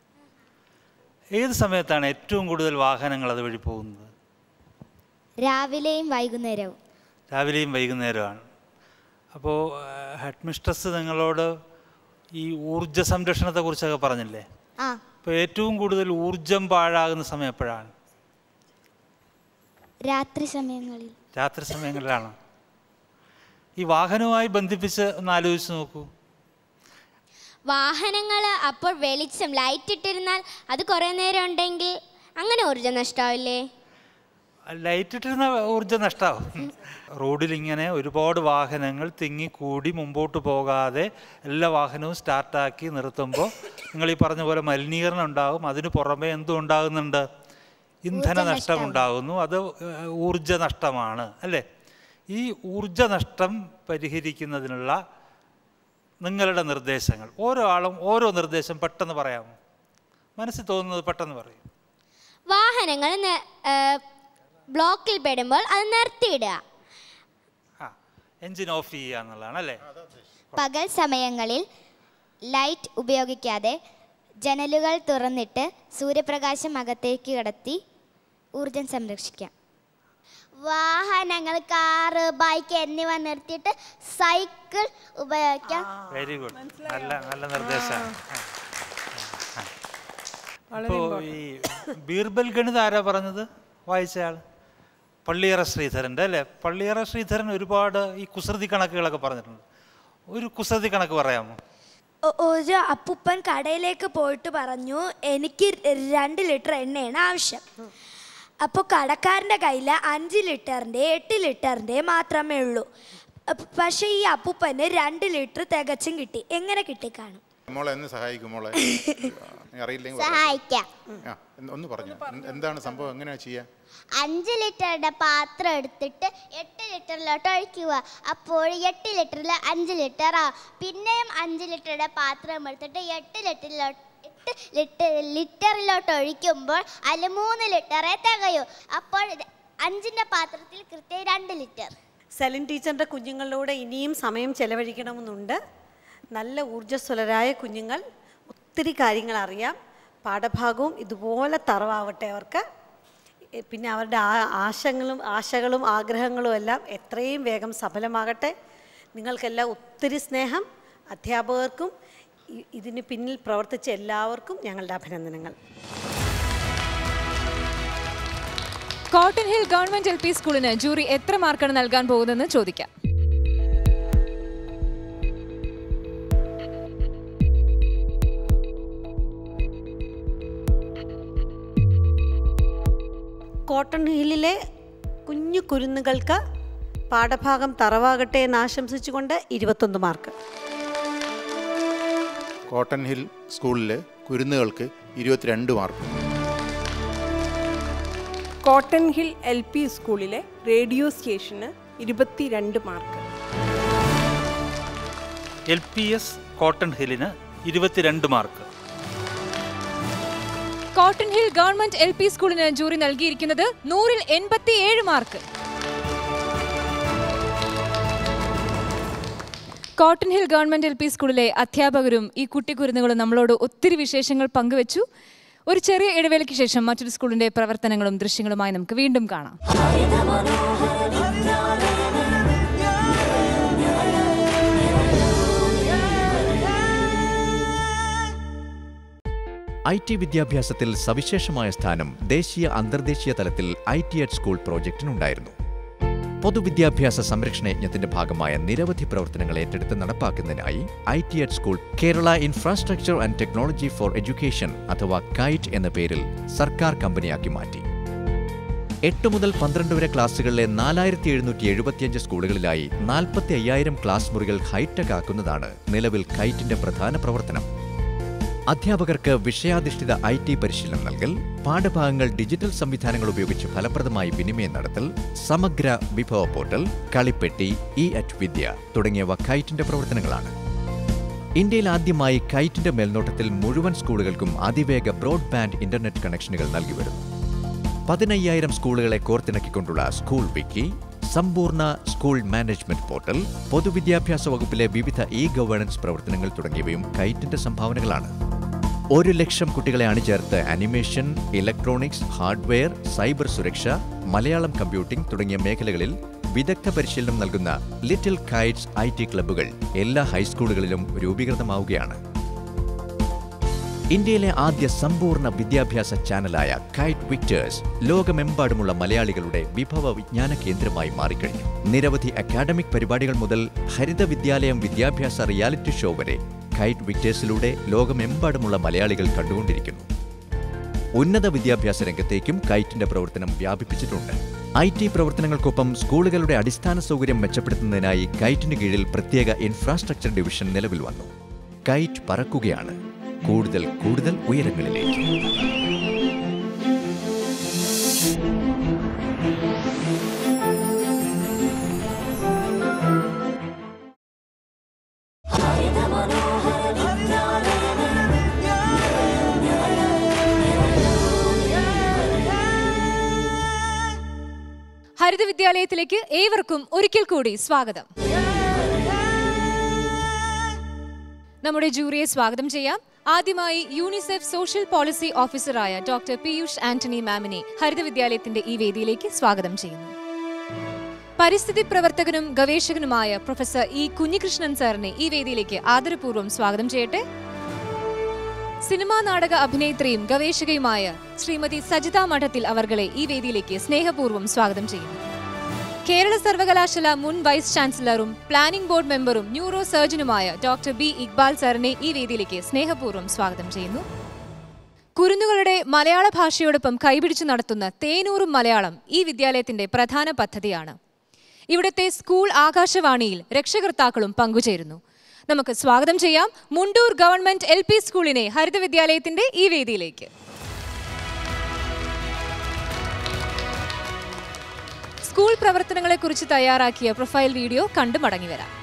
ഏത് സമയത്താണ് ഏറ്റവും കൂടുതൽ വാഹനങ്ങൾ അതുവഴി പോകുന്നത് രാവിലെയും വൈകുന്നേരവും രാവിലെയും വൈകുന്നേരമാണ് അപ്പോൾ ഹെഡ് മിസ്ട്രസ് നിങ്ങളോട് ഈ ഊർജ്ജ സംരക്ഷണത്തെക്കുറിച്ചൊക്കെ പറഞ്ഞില്ലേ ആ അപ്പോൾ ഏറ്റവും കൂടുതൽ ഊർജം പാഴാകുന്ന സമയം എപ്പോഴാണ് രാത്രി സമയങ്ങളിൽ രാത്രി സമയങ്ങളിലാണ് ഈ വാഹനവുമായി ബന്ധിപ്പിച്ച് ഒന്ന് ആലോചിച്ച് നോക്കൂ വാഹനങ്ങൾ അപ്പോൾ വെളിച്ചം ലൈറ്റ് ഇട്ടിരുന്നാൽ അത് കുറേ നേരം ഉണ്ടെങ്കിൽ അങ്ങനെ ഊർജ്ജം നഷ്ടമാവില്ലേ ലൈറ്റ് ഇട്ടിരുന്ന ഊർജ്ജം നഷ്ടമാവും റോഡിൽ ഇങ്ങനെ ഒരുപാട് വാഹനങ്ങൾ തിങ്ങിക്കൂടി മുമ്പോട്ട് പോകാതെ എല്ലാ വാഹനവും സ്റ്റാർട്ടാക്കി നിർത്തുമ്പോൾ നിങ്ങൾ ഈ പറഞ്ഞ പോലെ മലിനീകരണം ഉണ്ടാകും അതിന് പുറമെ എന്തും ഉണ്ടാകുന്നുണ്ട് ഇന്ധന നഷ്ടം ഉണ്ടാകുന്നു അത് ഏഹ്, ഊർജ്ജ നഷ്ടമാണ് അല്ലേ ഈ ഊർജ്ജ നഷ്ടം പരിഹരിക്കുന്നതിനുള്ള നിങ്ങളുടെ നിർദ്ദേശങ്ങൾ ഓരോ ആളും ഓരോ നിർദ്ദേശം പെട്ടെന്ന് പറയാമോ മനസ്സിൽ തോന്നുന്നത് പെട്ടെന്ന് പറയും വാഹനങ്ങൾ നെ- ഏ, ബ്ലോക്കിൽ പെടുമ്പോൾ അത് നിർത്തിയിടുക എൻജിൻ ഓഫ് ചെയ്യുക എന്നുള്ളതാണ് അല്ലേ പകൽ സമയങ്ങളിൽ ലൈറ്റ് ഉപയോഗിക്കാതെ ജനലുകൾ തുറന്നിട്ട് സൂര്യപ്രകാശം അകത്തേക്ക് കടത്തി ഊർജം സംരക്ഷിക്കാം വാഹനങ്ങൾ കാറ് ബൈക്ക് എന്നിവ നിർത്തിയിട്ട് സൈക്കിൾ ഉപയോഗിക്കാം വെരി ഗുഡ് നല്ല നല്ല നിർദ്ദേശമാണ് വളരെ അപ്പോൾ ഈ ബീർബൽ ഗണിത് ആരാ പറഞ്ഞത് വായിച്ചയാൾ പള്ളിയറ ശ്രീധരൻ്റെ അല്ലേ പള്ളിയറ ശ്രീധരൻ ഒരുപാട് ഈ കുസൃതി കണക്കുകളൊക്കെ പറഞ്ഞിട്ടുണ്ട് ഒരു കുസൃതി കണക്ക് പറയാമോ ഒ- ഒരു അപ്പുപ്പൻ കടയിലേക്ക് പോയിട്ട് പറഞ്ഞു എനിക്ക് രണ്ട് ലിറ്റർ എണ്ണയാണ് ആവശ്യം അപ്പോൾ കടക്കാരൻ്റെ കയ്യിൽ അഞ്ച് ലിറ്ററിൻ്റെ എട്ട് ലിറ്ററിൻ്റെ മാത്രമേ ഉള്ളൂ അപ്പ- പക്ഷേ ഈ അപ്പുപ്പന് രണ്ട് ലിറ്റർ തികച്ചും കിട്ടി എങ്ങനെ കിട്ടിക്കാണും മോളെ എന്ന് സഹായിക്കും മോളെ നീ അറിയില്ലെങ്കിൽ പറ. സഹായിക്കാം ആ എന്ന് ഒന്ന് പറഞ്ഞു എന്ത്- എന്താണ് സംഭവം എങ്ങനെയാ ചെയ്യാ അഞ്ച് ലിറ്ററുടെ പാത്രം എടുത്തിട്ട് എട്ട് ലിറ്ററിലോട്ട് ഒഴിക്കുക അപ്പോൾ എട്ട് ലിറ്ററിൽ അഞ്ച് ലിറ്റർ ആ പിന്നെയും അഞ്ച് ലിറ്ററുടെ പാത്രം എടുത്തിട്ട് എട്ട് ലിറ്ററിലോട്ട് എട്ട് ലിറ്റർ ലിറ്ററിലോട്ട് ഒഴിക്കുമ്പോൾ അതിൽ മൂന്ന് ലിറ്ററേ തികയൂ അപ്പോൾ ഇത് അഞ്ചിൻ്റെ പാത്രത്തിൽ കൃത്യം രണ്ട് ലിറ്റർ സെലിൻ ടീച്ചറിൻ്റെ കുഞ്ഞുങ്ങളിലൂടെ ഇനിയും സമയം ചെലവഴിക്കണമെന്നുണ്ട് നല്ല ഊർജ്ജസ്വലരായ കുഞ്ഞുങ്ങൾ ഒത്തിരി കാര്യങ്ങൾ അറിയാം പാഠഭാഗവും ഇതുപോലെ തറവാവട്ടെ അവർക്ക് എ, പിന്നെ അവരുടെ ആ ആശകളും ആശകളും ആഗ്രഹങ്ങളും എല്ലാം എത്രയും വേഗം സഫലമാകട്ടെ നിങ്ങൾക്കെല്ലാം ഒത്തിരി സ്നേഹം അധ്യാപകർക്കും ഇ- ഇതിന് പിന്നിൽ പ്രവർത്തിച്ച എല്ലാവർക്കും ഞങ്ങളുടെ അഭിനന്ദനങ്ങൾ Cotton Hill government L P സ്കൂളിന് ജൂറി എത്ര മാർക്കാണ് നൽകാൻ പോകുന്നതെന്ന് ചോദിക്കാം കോട്ടൺ ഹില്ലിലെ കുഞ്ഞു കുരുന്നുകൾക്ക് പാഠഭാഗം തറവാകട്ടെ എന്ന് ആശംസിച്ചുകൊണ്ട് ഇരുപത്തൊന്ന് മാർക്ക് കോട്ടൺ ഹിൽ സ്കൂളിലെ കുരുന്നുകൾക്ക് ഇരുപത്തിരണ്ട് mark Cotton Hill L P സ്കൂളിലെ റേഡിയോ സ്റ്റേഷന് ഇരുപത്തിരണ്ട് mark L P S Cotton ഹില്ലിന് ഇരുപത്തിരണ്ട് mark Cotton Hill government L P സ്കൂളിന് ജൂറി നൽകിയിരിക്കുന്നത് നൂറിൽ എൺപത്തിയേഴ് mark Cotton Hill government L P സ്കൂളിലെ അധ്യാപകരും ഈ കുട്ടിക്കുരുന്നുകളും നമ്മളോട് ഒത്തിരി വിശേഷങ്ങൾ പങ്കുവച്ചു ഒരു ചെറിയ ഇടവേളയ്ക്ക് ശേഷം മറ്റൊരു സ്കൂളിന്റെ പ്രവർത്തനങ്ങളും ദൃശ്യങ്ങളുമായി നമുക്ക് വീണ്ടും കാണാം ഐ ടി വിദ്യാഭ്യാസത്തിൽ സവിശേഷമായ സ്ഥാനം ദേശീയ അന്തർദേശീയ തലത്തിൽ ഐ ടി എഡ് സ്കൂൾ പ്രോജക്റ്റിനുണ്ടായിരുന്നു പൊതുവിദ്യാഭ്യാസ സംരക്ഷണ യജ്ഞത്തിന്റെ ഭാഗമായ നിരവധി പ്രവർത്തനങ്ങൾ ഏറ്റെടുത്ത് നടപ്പാക്കുന്നതിനായി I T at school Kerala infrastructure and technology for education അഥവാ കൈറ്റ് എന്ന പേരിൽ സർക്കാർ കമ്പനിയാക്കി മാറ്റി എട്ട് മുതൽ പന്ത്രണ്ട് വരെ ക്ലാസ്സുകളിലെ നാലായിരത്തി എഴുന്നൂറ്റി എഴുപത്തിയഞ്ച് സ്കൂളുകളിലായി നാൽപ്പത്തി അയ്യായിരം ക്ലാസ് മുറികൾ ഹൈടെക് ആക്കുന്നതാണ് നിലവിൽ കൈറ്റിന്റെ പ്രധാന പ്രവർത്തനം അധ്യാപകർക്ക് വിഷയാധിഷ്ഠിത ഐ ടി പരിശീലനം നൽകൽ പാഠഭാഗങ്ങൾ ഡിജിറ്റൽ സംവിധാനങ്ങൾ ഉപയോഗിച്ച് ഫലപ്രദമായി വിനിമയം നടത്തൽ സമഗ്ര വിഭവ portal Kalippetti e at Vidya തുടങ്ങിയവ കൈറ്റിന്റെ പ്രവർത്തനങ്ങളാണ് ഇന്ത്യയിൽ ആദ്യമായി കൈറ്റിന്റെ മേൽനോട്ടത്തിൽ മുഴുവൻ സ്കൂളുകൾക്കും അതിവേഗ ബ്രോഡ്ബാൻഡ് ഇന്റർനെറ്റ് കണക്ഷനുകൾ നൽകി വരുന്നു പതിനയ്യായിരം സ്കൂളുകളെ കോർത്തിണക്കിക്കൊണ്ടുള്ള സ്കൂൾ വിക്കി സമ്പൂർണ്ണ സ്കൂൾ മാനേജ്മെന്റ് പോർട്ടൽ പൊതുവിദ്യാഭ്യാസ വകുപ്പിലെ വിവിധ ഇ ഗവേണൻസ് പ്രവർത്തനങ്ങൾ തുടങ്ങിയവയും കൈറ്റിന്റെ സംഭാവനകളാണ് ഒരു ലക്ഷം കുട്ടികളെ അണിചേർത്ത് അനിമേഷൻ ഇലക്ട്രോണിക്സ് ഹാർഡ്വെയർ സൈബർ സുരക്ഷ മലയാളം കമ്പ്യൂട്ടിംഗ് തുടങ്ങിയ മേഖലകളിൽ വിദഗ്ധ പരിശീലനം നൽകുന്ന ലിറ്റിൽ കൈറ്റ്സ് ഐ ടി ക്ലബ്ബുകൾ എല്ലാ ഹൈസ്കൂളുകളിലും രൂപീകൃതമാവുകയാണ് ഇന്ത്യയിലെ ആദ്യ സമ്പൂർണ്ണ വിദ്യാഭ്യാസ ചാനലായ കൈറ്റ് വിക്ടേഴ്സ് ലോകമെമ്പാടുമുള്ള മലയാളികളുടെ വിഭവ വിജ്ഞാന കേന്ദ്രമായി മാറിക്കഴിഞ്ഞു നിരവധി അക്കാഡമിക് പരിപാടികൾ മുതൽ ഹരിത വിദ്യാലയം വിദ്യാഭ്യാസ റിയാലിറ്റി ഷോ വരെ കൈറ്റ് വിക്ടേഴ്സിലൂടെ ലോകമെമ്പാടുമുള്ള മലയാളികൾ കണ്ടുകൊണ്ടിരിക്കുന്നു ഉന്നത വിദ്യാഭ്യാസ രംഗത്തേക്കും കൈറ്റിന്റെ പ്രവർത്തനം വ്യാപിപ്പിച്ചിട്ടുണ്ട് ഐ ടി പ്രവർത്തനങ്ങൾക്കൊപ്പം സ്കൂളുകളുടെ അടിസ്ഥാന സൗകര്യം മെച്ചപ്പെടുത്തുന്നതിനായി കൈറ്റിന് കീഴിൽ പ്രത്യേക ഇൻഫ്രാസ്ട്രക്ചർ ഡിവിഷൻ നിലവിൽ വന്നു കൈറ്റ് പറക്കുകയാണ് കൂടുതൽ കൂടുതൽ ഉയരങ്ങളിലേക്ക് ഹരിത വിദ്യാലയത്തിലേക്ക് ഏവർക്കും ഒരിക്കൽ കൂടി സ്വാഗതം നമ്മുടെ ജൂറിയെ സ്വാഗതം ചെയ്യാം ആദ്യമായി യൂണിസെഫ് സോഷ്യൽ പോളിസി ഓഫീസറായ ഡോക്ടർ പീയൂഷ് ആന്റണി മാമിനെ ഹരിത വിദ്യാലയത്തിന്റെ ഈ വേദിയിലേക്ക് സ്വാഗതം ചെയ്യുന്നു പരിസ്ഥിതി പ്രവർത്തകനും ഗവേഷകനുമായ പ്രൊഫസർ ഇ കുഞ്ഞികൃഷ്ണൻ സാറിനെ ഈ വേദിയിലേക്ക് ആദരപൂർവ്വം സ്വാഗതം ചെയ്യട്ടെ സിനിമാ നാടക അഭിനേത്രിയും ഗവേഷകയുമായ ശ്രീമതി സജിത മഠത്തിൽ അവർകളെ ഈ വേദിയിലേക്ക് സ്നേഹപൂർവ്വം സ്വാഗതം ചെയ്യുന്നു കേരള സർവകലാശാല മുൻ വൈസ് ചാൻസലറും പ്ലാനിംഗ് ബോർഡ് മെമ്പറും ന്യൂറോ സർജനുമായ ഡോക്ടർ ബി ഇക്ബാൽ സാറിനെ ഈ വേദിയിലേക്ക് സ്നേഹപൂർവ്വം സ്വാഗതം ചെയ്യുന്നു കുരുന്നുകളുടെ മലയാള ഭാഷയോടൊപ്പം കൈപിടിച്ചു നടത്തുന്ന തേനൂറും മലയാളം ഈ വിദ്യാലയത്തിന്റെ പ്രധാന പദ്ധതിയാണ് ഇവിടുത്തെ സ്കൂൾ ആകാശവാണിയിൽ രക്ഷകർത്താക്കളും പങ്കുചേരുന്നു നമുക്ക് സ്വാഗതം ചെയ്യാം മുണ്ടൂർ ഗവൺമെന്റ് എൽ പി സ്കൂളിനെ ഹരിത വിദ്യാലയത്തിന്റെ ഈ വേദിയിലേക്ക് സ്കൂൾ പ്രവർത്തനങ്ങളെക്കുറിച്ച് തയ്യാറാക്കിയ പ്രൊഫൈൽ വീഡിയോ കണ്ടു മടങ്ങി വരാം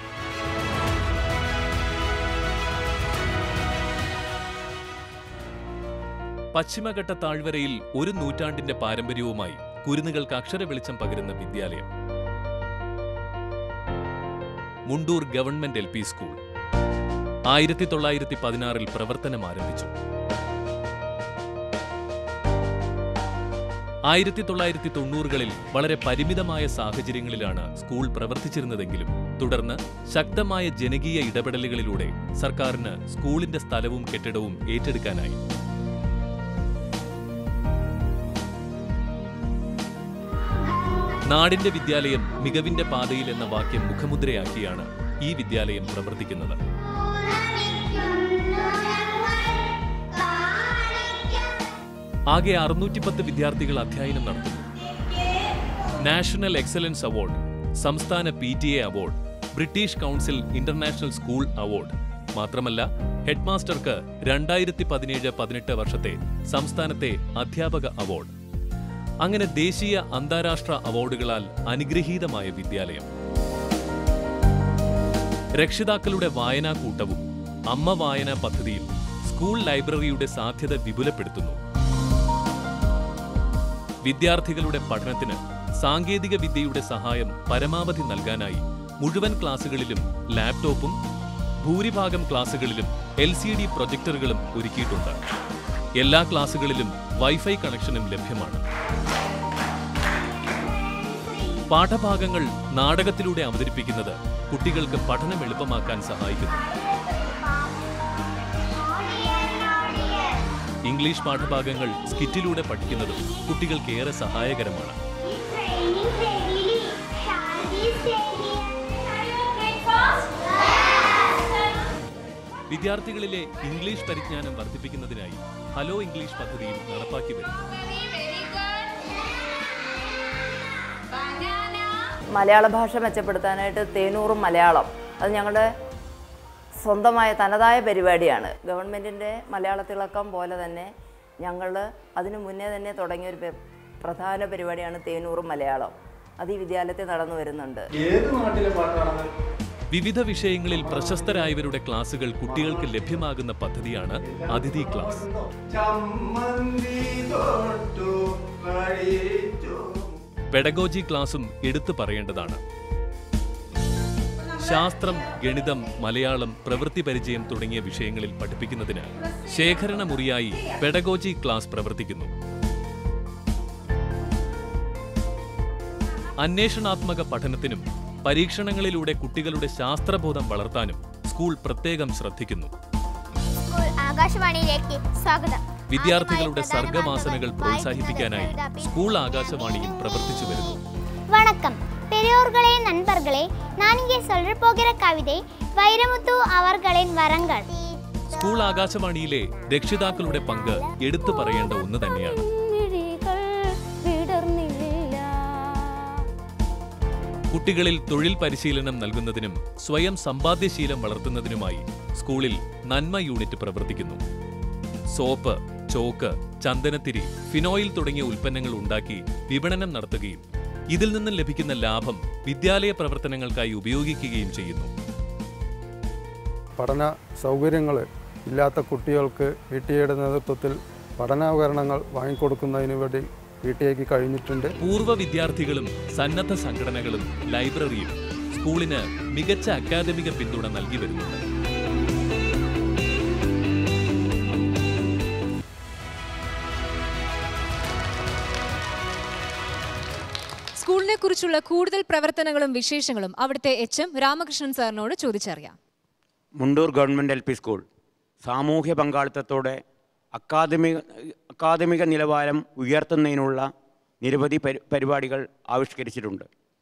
പശ്ചിമഘട്ട താഴ്വരയിൽ ഒരു നൂറ്റാണ്ടിന്റെ പാരമ്പര്യവുമായി കുരുന്നുകൾക്ക് അക്ഷര വെളിച്ചം പകരുന്ന വിദ്യാലയം Mundoor government L P school ആയിരത്തി തൊള്ളായിരത്തി പതിനാറിൽ പ്രവർത്തനം ആരംഭിച്ചു ആയിരത്തി തൊള്ളായിരത്തി തൊണ്ണൂറുകളിൽ വളരെ പരിമിതമായ സാഹചര്യങ്ങളിലാണ് സ്കൂൾ പ്രവർത്തിച്ചിരുന്നതെങ്കിലും തുടർന്ന് ശക്തമായ ജനകീയ ഇടപെടലുകളിലൂടെ സർക്കാരിന് സ്കൂളിന്റെ സ്ഥലവും കെട്ടിടവും ഏറ്റെടുക്കാനായി നാടിന്റെ വിദ്യാലയം മികവിന്റെ പാതയിൽ എന്ന വാക്യം മുഖമുദ്രയാക്കിയാണ് ഈ വിദ്യാലയം പ്രവർത്തിക്കുന്നത് ആകെ അറുന്നൂറ്റി പത്ത് വിദ്യാർത്ഥികൾ അധ്യയനം നടത്തുന്നു നാഷണൽ എക്സലൻസ് അവാർഡ് സംസ്ഥാന P T A award British council international school award മാത്രമല്ല ഹെഡ്മാസ്റ്റർക്ക് രണ്ടായിരത്തി പതിനേഴ് പതിനെട്ട് വർഷത്തെ സംസ്ഥാനത്തെ അധ്യാപക അവാർഡ് അങ്ങനെ ദേശീയ അന്താരാഷ്ട്ര അവാർഡുകളാൽ അനുഗ്രഹീതമായ വിദ്യാലയം രക്ഷിതാക്കളുടെ വായനാക്കൂട്ടവും അമ്മ വായന പദ്ധതിയും സ്കൂൾ ലൈബ്രറിയുടെ സാധ്യത വിപുലപ്പെടുത്തുന്നു വിദ്യാർത്ഥികളുടെ പഠനത്തിന് സാങ്കേതിക വിദ്യയുടെ സഹായം പരമാവധി നൽകാനായി മുഴുവൻ ക്ലാസുകളിലും ലാപ്ടോപ്പും ഭൂരിഭാഗം ക്ലാസുകളിലും എൽ സി ഡി പ്രൊജക്ടറുകളും ഒരുക്കിയിട്ടുണ്ട് എല്ലാ ക്ലാസുകളിലും വൈഫൈ കണക്ഷനും ലഭ്യമാണ് പാഠഭാഗങ്ങൾ നാടകത്തിലൂടെ അവതരിപ്പിക്കുന്നത് കുട്ടികൾക്ക് പഠനം എളുപ്പമാക്കാൻ സഹായിക്കുന്നു ഇംഗ്ലീഷ് പാഠഭാഗങ്ങൾ സ്കിറ്റിലൂടെ പഠിക്കുന്നതും കുട്ടികൾക്ക് ഏറെ സഹായകരമാണ് വിദ്യാർത്ഥികളിലെ ഇംഗ്ലീഷ് പരിജ്ഞാനം വർദ്ധിപ്പിക്കുന്നതിനായി ഹലോ ഇംഗ്ലീഷ് പദ്ധതിയും നടപ്പാക്കി വരുന്നു മലയാള ഭാഷ മെച്ചപ്പെടുത്താനായിട്ട് തേനൂറും മലയാളം അത് ഞങ്ങളുടെ സ്വന്തമായ തനതായ പരിപാടിയാണ് ഗവൺമെൻറ്റിൻ്റെ മലയാളത്തിളക്കം പോലെ തന്നെ ഞങ്ങൾ അതിനു മുന്നേ തന്നെ തുടങ്ങിയൊരു പെ- പ്രധാന പരിപാടിയാണ് തേനൂറും മലയാളം അത് ഈ വിദ്യാലയത്തിൽ നടന്നു വരുന്നുണ്ട് ഏത് നാട്ടിലെ പാട്ടാണ് വിവിധ വിഷയങ്ങളിൽ പ്രശസ്തരായവരുടെ ക്ലാസുകൾ കുട്ടികൾക്ക് ലഭ്യമാകുന്ന പദ്ധതിയാണ് അതിഥി ക്ലാസ് ചമ്മന്തി തൊട്ടു കഴിച്ചു പെഡഗോജി ക്ലാസും എടുത്തു പറയേണ്ടതാണ് ശാസ്ത്രം ഗണിതം മലയാളം പ്രവൃത്തി പരിചയം തുടങ്ങിയ വിഷയങ്ങളിൽ പഠിപ്പിക്കുന്നതിന് ശേഖരണ മുറിയായി പെഡഗോജി ക്ലാസ് പ്രവർത്തിക്കുന്നു അന്വേഷണാത്മക പഠനത്തിനും പരീക്ഷണങ്ങളിലൂടെ കുട്ടികളുടെ ശാസ്ത്രബോധം വളർത്താനും സ്കൂൾ പ്രത്യേകം ശ്രദ്ധിക്കുന്നു സ്കൂൾ ആകാശവാണിയിലേക്ക് സ്വാഗതം വിദ്യാർത്ഥികളുടെ സർഗവാസനകൾ പ്രോത്സാഹിപ്പിക്കാനായി സ്കൂൾ ആകാശവാണിയും പ്രവർത്തിച്ചു വരുന്നു வணக்கம் பெரியோர்களே நண்பர்களே நான் இங்கே சொல்ற போகிற கவிதை வைரமுத்து அவர்களின் வரங்கள் സ്കൂൾ ആകാശവാണിയിലെ രക്ഷിതാക്കളുടെ പങ്ക് എടുത്തു പറയേണ്ട ഒന്ന് തന്നെയാണ് കുട്ടികളിൽ തൊഴിൽ പരിശീലനം നൽകുന്നതിനും സ്വയം സമ്പാദ്യശീലം വളർത്തുന്നതിനുമായി സ്കൂളിൽ നന്മ യൂണിറ്റ് പ്രവർത്തിക്കുന്നു സോപ്പ് ചോക്ക് ചന്ദനത്തിരി ഫിനോയിൽ തുടങ്ങിയ ഉൽപ്പന്നങ്ങൾ ഉണ്ടാക്കി വിപണനം നടത്തുകയും ഇതിൽ നിന്നും ലഭിക്കുന്ന ലാഭം വിദ്യാലയ പ്രവർത്തനങ്ങൾക്കായി ഉപയോഗിക്കുകയും ചെയ്യുന്നു പഠന സൗകര്യങ്ങൾ ഇല്ലാത്ത കുട്ടികൾക്ക് പി ടി എയുടെ നേതൃത്വത്തിൽ പഠനോപകരണങ്ങൾ വാങ്ങിക്കൊടുക്കുന്നതിന് വേണ്ടി പി ടി എക്ക് കഴിഞ്ഞിട്ടുണ്ട് പൂർവ്വ വിദ്യാർത്ഥികളും സന്നദ്ധ സംഘടനകളും ലൈബ്രറിയും സ്കൂളിന് മികച്ച അക്കാദമിക പിന്തുണ നൽകി വരുന്നുണ്ട് സ്കൂളിനെ കുറിച്ചുള്ള കൂടുതൽ പ്രവർത്തനങ്ങളും വിശേഷങ്ങളും അവിടുത്തെ എച്ച് എം രാമകൃഷ്ണൻ സാറിനോട് ചോദിച്ചറിയാം Mundoor government L P school സാമൂഹ്യ പങ്കാളിത്തത്തോടെ അക്കാദമിക അക്കാദമിക നിലവാരം ഉയർത്തുന്നതിനുള്ള നിരവധി പരി പരിപാടികൾ ആവിഷ്കരിച്ചിട്ടുണ്ട്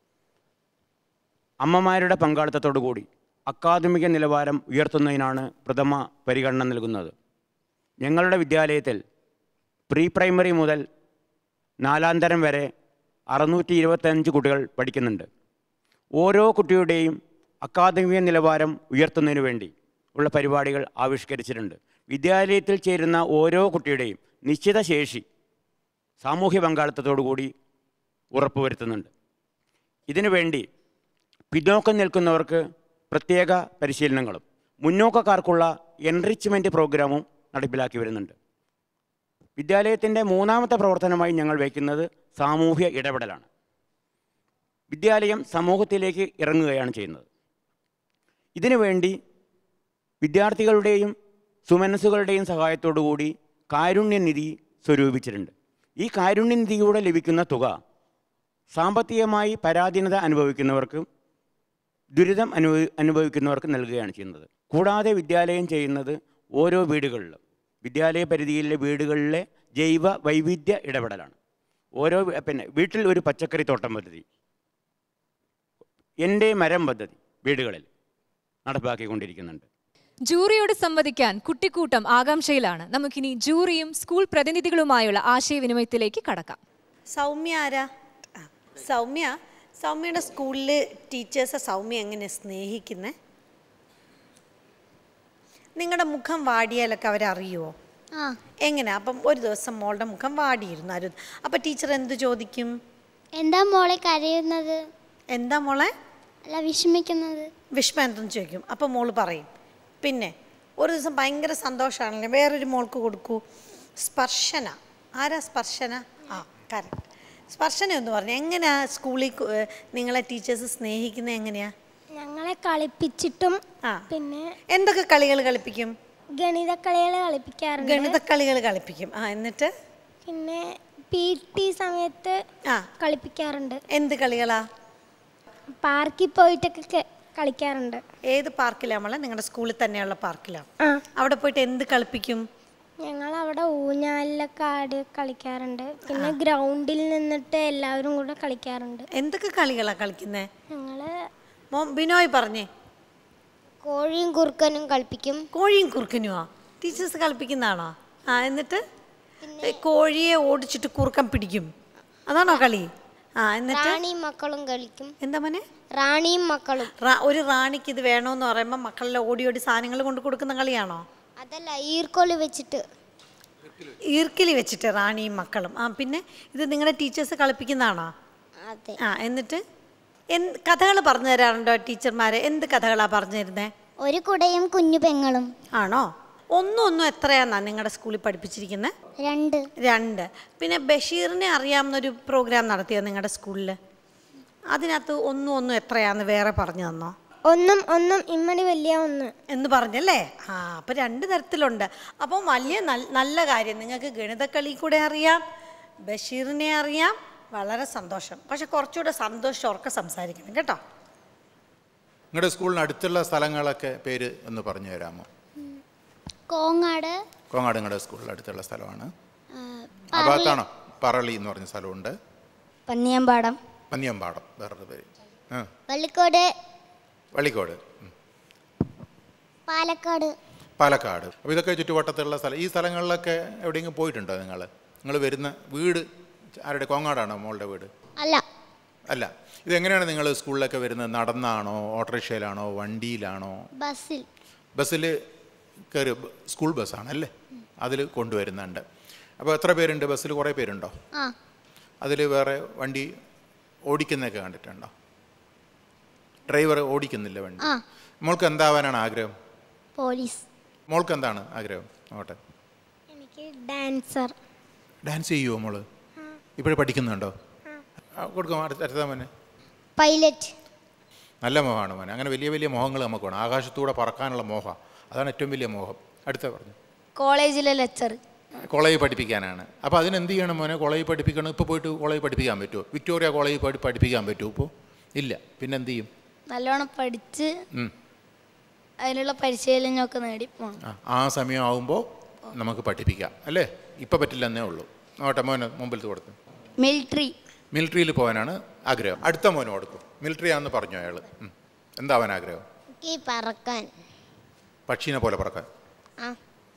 അമ്മമാരുടെ പങ്കാളിത്തത്തോടു കൂടി അക്കാദമിക നിലവാരം ഉയർത്തുന്നതിനാണ് പ്രഥമ പരിഗണന നൽകുന്നത് ഞങ്ങളുടെ വിദ്യാലയത്തിൽ പ്രീ പ്രൈമറി മുതൽ നാലാം തരം വരെ അറുന്നൂറ്റി ഇരുപത്തഞ്ച് കുട്ടികൾ പഠിക്കുന്നുണ്ട് ഓരോ കുട്ടിയുടെയും അക്കാദമിക നിലവാരം ഉയർത്തുന്നതിനു വേണ്ടി ഉള്ള പരിപാടികൾ ആവിഷ്കരിച്ചിട്ടുണ്ട് വിദ്യാലയത്തിൽ ചേരുന്ന ഓരോ കുട്ടിയുടെയും നിശ്ചിത ശേഷി സാമൂഹ്യ പങ്കാളിത്തത്തോടു കൂടി ഉറപ്പുവരുത്തുന്നുണ്ട് ഇതിനുവേണ്ടി പിന്നോക്കം നിൽക്കുന്നവർക്ക് പ്രത്യേക പരിശീലനങ്ങളും മുന്നോക്കക്കാർക്കുള്ള എൻറിച്ച്മെൻറ്റ് പ്രോഗ്രാമും നടപ്പിലാക്കി വരുന്നുണ്ട് വിദ്യാലയത്തിൻ്റെ മൂന്നാമത്തെ പ്രവർത്തനമായി ഞങ്ങൾ വയ്ക്കുന്നത് സാമൂഹ്യ ഇടപെടലാണ് വിദ്യാലയം സമൂഹത്തിലേക്ക് ഇറങ്ങുകയാണ് ചെയ്യുന്നത് ഇതിനു വേണ്ടി വിദ്യാർത്ഥികളുടെയും സുമനസ്സുകളുടെയും സഹായത്തോടു കൂടി കാരുണ്യനിധി സ്വരൂപിച്ചിട്ടുണ്ട് ഈ കാരുണ്യനിധിയിലൂടെ ലഭിക്കുന്ന തുക സാമ്പത്തികമായി പരാധീനത അനുഭവിക്കുന്നവർക്കും ദുരിതം അനുഭവി അനുഭവിക്കുന്നവർക്ക് നൽകുകയാണ് ചെയ്യുന്നത് കൂടാതെ വിദ്യാലയം ചെയ്യുന്നത് ഓരോ വീടുകളിലും വിദ്യാലയ പരിധിയിലെ വീടുകളിലെ ജൈവ വൈവിധ്യ ഇടപെടലാണ് ഓരോ വി- പിന്നെ വീട്ടിൽ ഒരു പച്ചക്കറി തോട്ടം പദ്ധതി എൻ്റെ മരം പദ്ധതി വീടുകളിൽ നടപ്പാക്കിക്കൊണ്ടിരിക്കുന്നുണ്ട് ജൂറിയോട് സംവദിക്കാൻ കുട്ടിക്കൂട്ടം ആകാംക്ഷയിലാണ് നമുക്കിനി ജൂറിയും സ്കൂൾ പ്രതിനിധികളുമായുള്ള ആശയവിനിമയത്തിലേക്ക് കടക്കാം സൗമ്യ ആരാ ആ, സൗമ്യ സൗമ്യയുടെ സ്കൂളിൽ ടീച്ചേഴ്സ് സൗമ്യ എങ്ങനെ സ്നേഹിക്കുന്നേ നിങ്ങളുടെ മുഖം വാടിയാലൊക്കെ അവരറിയുമോ ആ എങ്ങനെ അപ്പം ഒരു ദിവസം മോളുടെ മുഖം വാടിയിരുന്നു അരു അപ്പം ടീച്ചർ എന്ത് ചോദിക്കും എന്താ മോളെ കരയുന്നത് എന്താ മോളെ അല്ല വിഷമിക്കുന്നത് വിഷമം എന്തെന്ന് ചോദിക്കും അപ്പം മോള് പറയും പിന്നെ ഒരു ദിവസം ഭയങ്കര സന്തോഷമാണല്ലേ വേറൊരു മോൾക്ക് കൊടുക്കൂ സ്പർശന ആരാ സ്പർശന ആ കറക്റ്റ് സ്പർശന എന്ന് പറഞ്ഞു എങ്ങനെയാ സ്കൂളിൽ കു- ഏ, നിങ്ങളെ ടീച്ചേഴ്സ് സ്നേഹിക്കുന്നത് എങ്ങനെയാ ഞങ്ങളെ കളിപ്പിച്ചിട്ടും ആ പിന്നെ എന്തൊക്കെ കളികൾ കളിപ്പിക്കും ഗണിത കളികൾ കളിപ്പിക്കാറുണ്ട് ഗണിത കളികൾ കളിപ്പിക്കും ആ എന്നിട്ട് പിന്നെ പി ടി സമയത്ത് ആ കളിപ്പിക്കാറുണ്ട് എന്ത് കളികളാ പാർക്കിൽ പോയിട്ടൊക്കെ ക- കളിക്കാറുണ്ട് ഏത് പാർക്കിലാണ് നമ്മളെ നിങ്ങളുടെ സ്കൂളിൽ തന്നെയുള്ള പാർക്കിലാണ് ആ അവിടെ പോയിട്ട് എന്ത് കളിപ്പിക്കും ഞങ്ങൾ അവിടെ ഊഞ്ഞാലിലൊക്കെ ആടി കളിക്കാറുണ്ട് പിന്നെ ഗ്രൗണ്ടിൽ നിന്നിട്ട് എല്ലാവരും കൂടെ കളിക്കാറുണ്ട് എന്തൊക്കെ കളികളാ കളിക്കുന്നേ ഞങ്ങള് മോൻ ബിനോയ് പറഞ്ഞേ കോഴിയും കുറുക്കനും കളിപ്പിക്കും കോഴിയും കുറുക്കനുമാ ടീച്ചേഴ്സ് കളിപ്പിക്കുന്നതാണോ ആ എന്നിട്ട് ഏ, കോഴിയെ ഓടിച്ചിട്ട് കുറുക്കൻ പിടിക്കും അതാണോ കളി ആ എന്നിട്ട് റാണിയും മക്കളും കളിക്കും എന്താ മോനെ റാണിയും മക്കളും റാ- ഒരു റാണിക്ക് ഇത് വേണമെന്ന് പറയുമ്പോൾ മക്കളിലെ ഓടി ഓടി സാധനങ്ങൾ കൊണ്ട് കൊടുക്കുന്ന കളിയാണോ അതല്ല ഈർക്കോല് വെച്ചിട്ട് ഈർക്കിലി വെച്ചിട്ട് റാണിയും മക്കളും ആ പിന്നെ ഇത് നിങ്ങളുടെ ടീച്ചേഴ്സ് കളിപ്പിക്കുന്നതാണോ അതെ ആ എന്നിട്ട് എന്ത് കഥകൾ പറഞ്ഞു തരാറുണ്ടോ ടീച്ചർമാരെ എന്ത് കഥകളാണ് പറഞ്ഞു തരുന്നേ ഒരു കുടയും കുഞ്ഞു പെങ്ങളും ആണോ ഒന്നും ഒന്നും എത്രയാന്നാ നിങ്ങളുടെ സ്കൂളിൽ പഠിപ്പിച്ചിരിക്കുന്നത് രണ്ട് രണ്ട് പിന്നെ ബഷീറിനെ അറിയാവുന്നൊരു പ്രോഗ്രാം നടത്തിയോ നിങ്ങളുടെ സ്കൂളിൽ അതിനകത്ത് ഒന്നും ഒന്നും എത്രയാന്ന് വേറെ പറഞ്ഞു തന്നോ ഒന്നും ഒന്നും ഇമ്മണി വലിയ ഒന്ന് എന്ന് പറഞ്ഞല്ലേ ആ അപ്പം രണ്ട് തരത്തിലുണ്ട് അപ്പം വലിയ നൽ- നല്ല കാര്യം നിങ്ങൾക്ക് ഗണിതക്കളി കൂടെ അറിയാം ബഷീറിനെ അറിയാം വളരെ സന്തോഷം പക്ഷെ കുറച്ചുകൂടെ സന്തോഷം ഉറക്കെ സംസാരിക്കണം കേട്ടോ നിങ്ങളുടെ സ്കൂളിന് അടുത്തുള്ള സ്ഥലങ്ങളൊക്കെ പേര് ഒന്ന് പറഞ്ഞു തരാമോ കോങ്ങാട് കോങ്ങാട് നിങ്ങളുടെ സ്കൂളിൽ അടുത്തുള്ള സ്ഥലമാണ് ആ, ആ ഭാഗത്താണോ പറളി എന്ന് പറഞ്ഞ സ്ഥലമുണ്ട് പന്നിയമ്പാടം പന്നിയമ്പാടം വേറൊരു പേര് ആ വള്ളിക്കോട് വള്ളിക്കോട് ഉം. പാലക്കാട് പാലക്കാട് അപ്പോൾ ഇതൊക്കെ ചുറ്റുവട്ടത്തുള്ള സ്ഥലം ഈ സ്ഥലങ്ങളിലൊക്കെ എവിടെയെങ്കിലും പോയിട്ടുണ്ടോ നിങ്ങൾ നിങ്ങൾ വരുന്ന വീട് ആരുടെ കോങ്ങാടാണോ മോളുടെ വീട് അല്ല അല്ല ഇതെങ്ങനെയാണ് നിങ്ങൾ സ്കൂളിലൊക്കെ വരുന്നത് നടന്നാണോ ഓട്ടോറിക്ഷയിലാണോ വണ്ടിയിലാണോ ബസ്സിൽ ബസ്സിൽ കയറി ബ- സ്കൂൾ ബസ്സാണ് അല്ലേ അതിൽ കൊണ്ടുവരുന്നുണ്ട് അപ്പോൾ എത്ര പേരുണ്ട് ബസ്സിൽ കുറേ പേരുണ്ടോ ആ അതിൽ വേറെ വണ്ടി ഓടിക്കുന്നതൊക്കെ കണ്ടിട്ടുണ്ടോ ഡ്രൈവർ ഓടിക്കുന്നില്ല വണ്ടി ആ മോൾക്ക് എന്താവാനാണ് ആഗ്രഹം പോലീസ് മോൾക്ക് എന്താണ് ആഗ്രഹം നോട്ടെ എനിക്ക് ഡാൻസർ ഡാൻസ് ചെയ്യുമോ മോള് ഇപ്പോഴും പഠിക്കുന്നുണ്ടോ ആ, കൊടുക്കാം അടുത്ത അടുത്ത മോനെ പൈലറ്റ് നല്ല മോഹമാണ് മോനെ അങ്ങനെ വലിയ വലിയ മോഹങ്ങൾ നമുക്ക് വേണം ആകാശത്തൂടെ പറക്കാനുള്ള മോഹം അതാണ് ഏറ്റവും വലിയ മോഹം അടുത്ത പറഞ്ഞു കോളേജിലെ ലെക്ചർ കോളേജിൽ പഠിപ്പിക്കാനാണ് അപ്പോൾ അതിന് എന്ത് ചെയ്യണം മോനെ കോളേജിൽ പഠിപ്പിക്കണം ഇപ്പോൾ പോയിട്ട് കോളേജിൽ പഠിപ്പിക്കാൻ പറ്റുമോ വിക്ടോറിയ കോളേജിൽ പോയിട്ട് പഠിപ്പിക്കാൻ പറ്റുമോ ഇപ്പോൾ ഇല്ല പിന്നെ എന്ത് ചെയ്യും നല്ലോണം പഠിച്ച് ഉം. അതിനുള്ള പരിശീലനമൊക്കെ നേടി പോകണം ആ, ആ സമയം ആവുമ്പോൾ നമുക്ക് പഠിപ്പിക്കാം അല്ലേ ഇപ്പം പറ്റില്ലെന്നേ ഉള്ളൂ നോട്ടെ മോന് മുമ്പിലത്ത് കൊടുത്തു മിലിറ്ററി മിലിറ്ററിയിൽ പോകാനാണ് ആഗ്രഹം അടുത്ത മോന് കൊടുക്കും മിലിറ്ററി ആണെന്ന് പറഞ്ഞു അയാൾ എന്താവാൻ ആഗ്രഹം എനിക്ക് പറക്കാൻ പക്ഷീനെ പോലെ പറക്കാൻ ആ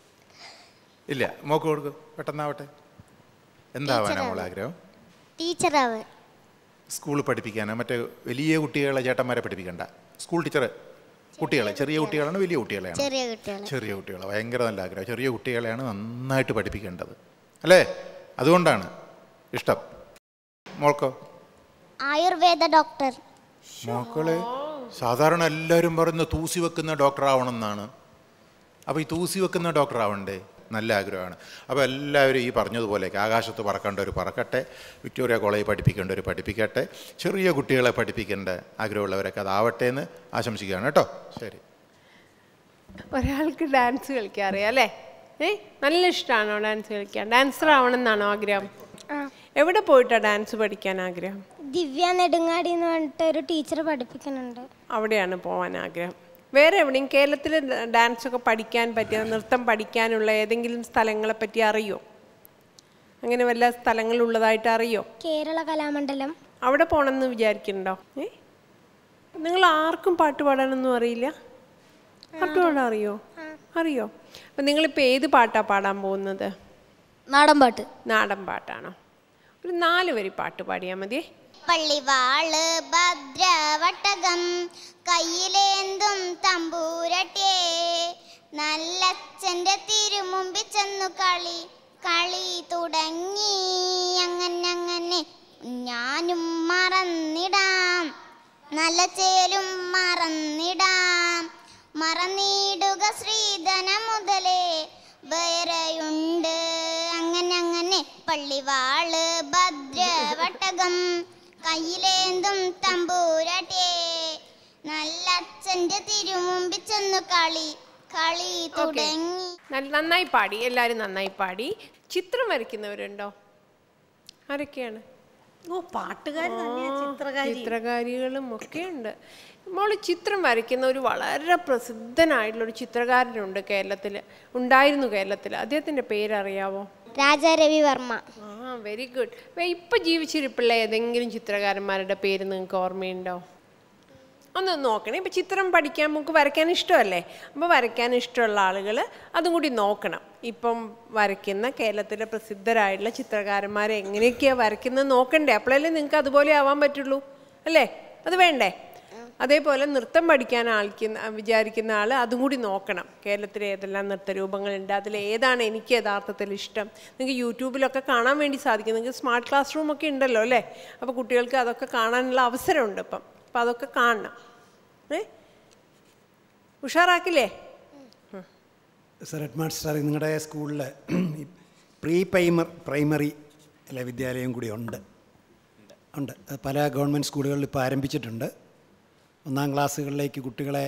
ഇല്ല മോക്ക് കൊടുക്കും പെട്ടെന്നാവട്ടെ എന്താവാനാ ടീച്ചറാവാൻ. മോളെ ആഗ്രഹം ടീച്ചറാവാൻ സ്കൂളിൽ പഠിപ്പിക്കാനാ മറ്റേ വലിയ കുട്ടികളെ ചേട്ടന്മാരെ പഠിപ്പിക്കണ്ട സ്കൂൾ ടീച്ചർ കുട്ടികളെ ചെറിയ കുട്ടികളാണ് വലിയ കുട്ടികളെയാണ് ചെറിയ കുട്ടികളെ ചെറിയ കുട്ടികളെ ഭയങ്കര നല്ല ആഗ്രഹം ചെറിയ കുട്ടികളെയാണ് നന്നായിട്ട് പഠിപ്പിക്കേണ്ടത് അല്ലേ അതുകൊണ്ടാണ് ഇഷ്ടം മോൾക്കോ ആയുർവേദ ഡോക്ടർ മോക്കളെ സാധാരണ എല്ലാവരും പറയുന്ന തൂസി വെക്കുന്ന ഡോക്ടർ ആവണം എന്നാണ് അപ്പോൾ ഈ തൂസി വെക്കുന്ന ഡോക്ടർ ആവണ്ടേ നല്ല ആഗ്രഹമാണ് അപ്പോൾ എല്ലാവരും ഈ പറഞ്ഞതുപോലെ ആകാശത്ത് പറക്കേണ്ടവർ പറക്കട്ടെ വിക്ടോറിയ കോളേജ് പഠിപ്പിക്കേണ്ടവർ പഠിപ്പിക്കട്ടെ ചെറിയ കുട്ടികളെ പഠിപ്പിക്കേണ്ട ആഗ്രഹമുള്ളവരൊക്കെ അതാവട്ടെ എന്ന് ആശംസിക്കുകയാണ് കേട്ടോ ശരി ഒരാൾക്ക് ഡാൻസ് കളിക്കാൻ അറിയാം അല്ലേ ഏ നല്ല ഇഷ്ടമാണോ ഡാൻസ് കളിക്കാൻ ഡാൻസർ ആവണം എന്നാണോ ആഗ്രഹം എവിടെ പോയിട്ടാ ഡാൻസ് പഠിക്കാൻ ആഗ്രഹം ദിവ്യ നെടുങ്ങാടി എന്ന് പറഞ്ഞിട്ട് ഒരു ടീച്ചർ പഠിപ്പിക്കുന്നുണ്ട് അവിടെയാണ് പോകാൻ ആഗ്രഹം വേറെ എവിടെയും കേരളത്തിൽ ഡാൻസ് ഒക്കെ പഠിക്കാൻ പറ്റിയ നൃത്തം പഠിക്കാനുള്ള ഏതെങ്കിലും സ്ഥലങ്ങളെ പറ്റി അറിയോ അങ്ങനെ വല്ല സ്ഥലങ്ങളുള്ളതായിട്ട് അറിയോ കേരള കലാമണ്ഡലം അവിടെ പോകണമെന്ന് വിചാരിക്കുന്നുണ്ടോ ഏ നിങ്ങൾ ആർക്കും പാട്ട് പാടാനൊന്നും അറിയില്ല പാട്ട് പാടാൻ അറിയോ അറിയോ അപ്പം നിങ്ങളിപ്പോൾ ഏത് പാട്ടാ പാടാൻ പോകുന്നത് നാടൻ പാട്ട് നാടൻ പാട്ടാണോ ഒരു നാല് വരി പാട്ട് പാടിയാൽ മതിയേ പള്ളിവാള് ഭദ്രവട്ടകം കയ്യിലേന്തും തമ്പൂരട്ടെ നല്ലച്ഛൻ്റെ തിരുമുമ്പിൽ ചെന്നു കളി കളി തുടങ്ങി അങ്ങനെ ഞാനും മറന്നിടാം നല്ല ചേലും മറന്നിടാം മറന്നിടുക ശ്രീധന മുതലേ വേറെയുണ്ട് അങ്ങനെ അങ്ങനെ പള്ളിവാള് ഭദ്രവട്ടകം കയ്യിലേന്തും തമ്പൂരട്ടെ നല്ല അച്ഛൻ്റെ തിരുമുമ്പിൽ ചെന്നു കളി കളി തുടങ്ങി നല്ല- നന്നായി പാടി എല്ലാവരും നന്നായി പാടി ചിത്രം വരയ്ക്കുന്നവരുണ്ടോ ആരൊക്കെയാണ് ഓ പാട്ടുകാർ തന്നെയാ ചിത്രകാരി ചിത്രകാരികളും ഒക്കെ ഉണ്ട് മോള് ചിത്രം വരയ്ക്കുന്ന ഒരു വളരെ പ്രസിദ്ധനായിട്ടുള്ള ഒരു ചിത്രകാരനുണ്ട് കേരളത്തിൽ ഉണ്ടായിരുന്നു കേരളത്തിൽ അദ്ദേഹത്തിന്റെ പേരറിയാവോ രാജാ രവിവർമ്മ ആ വെരി ഗുഡ് ഇപ്പൊ ജീവിച്ചിരിപ്പുള്ള ഏതെങ്കിലും ചിത്രകാരന്മാരുടെ പേര് നിങ്ങൾക്ക് ഓർമ്മയുണ്ടോ ഒന്ന് നോക്കണേ ഇപ്പം ചിത്രം പഠിക്കാൻ നമുക്ക് വരയ്ക്കാൻ ഇഷ്ടമല്ലേ അപ്പോൾ വരയ്ക്കാൻ ഇഷ്ടമുള്ള ആളുകൾ അതും കൂടി നോക്കണം ഇപ്പം വരയ്ക്കുന്ന കേരളത്തിലെ പ്രസിദ്ധരായിട്ടുള്ള ചിത്രകാരന്മാരെ എങ്ങനെയൊക്കെയാണ് വരയ്ക്കുന്നത് നോക്കണ്ടേ അപ്പോഴല്ലേ നിങ്ങൾക്ക് അതുപോലെ ആവാൻ പറ്റുള്ളൂ അല്ലേ അത് വേണ്ടേ അതേപോലെ നൃത്തം പഠിക്കാൻ ആൾക്കുന്ന വിചാരിക്കുന്ന ആൾ അതും കൂടി നോക്കണം കേരളത്തിലെ ഏതെല്ലാം നൃത്തരൂപങ്ങളുണ്ട് അതിൽ ഏതാണ് എനിക്ക് യഥാർത്ഥത്തിൽ ഇഷ്ടം നിങ്ങൾക്ക് യൂട്യൂബിലൊക്കെ കാണാൻ വേണ്ടി സാധിക്കും നിങ്ങൾക്ക് സ്മാർട്ട് ക്ലാസ് റൂം ഒക്കെ ഉണ്ടല്ലോ അല്ലേ അപ്പോൾ കുട്ടികൾക്ക് അതൊക്കെ കാണാനുള്ള അവസരമുണ്ട് ഇപ്പം അപ്പം അതൊക്കെ കാണണം ഏ ഉഷാറാക്കില്ലേ സർ ഹെഡ് മാസ്റ്റർ നിങ്ങളുടെ സ്കൂളിൽ പ്രീ പ്രൈമർ പ്രൈമറി അല്ലെ വിദ്യാലയം കൂടി ഉണ്ട് ഉണ്ട് അത് പല ഗവൺമെൻറ് സ്കൂളുകളിൽ ഇപ്പോൾ ആരംഭിച്ചിട്ടുണ്ട് ഒന്നാം ക്ലാസ്സുകളിലേക്ക് കുട്ടികളെ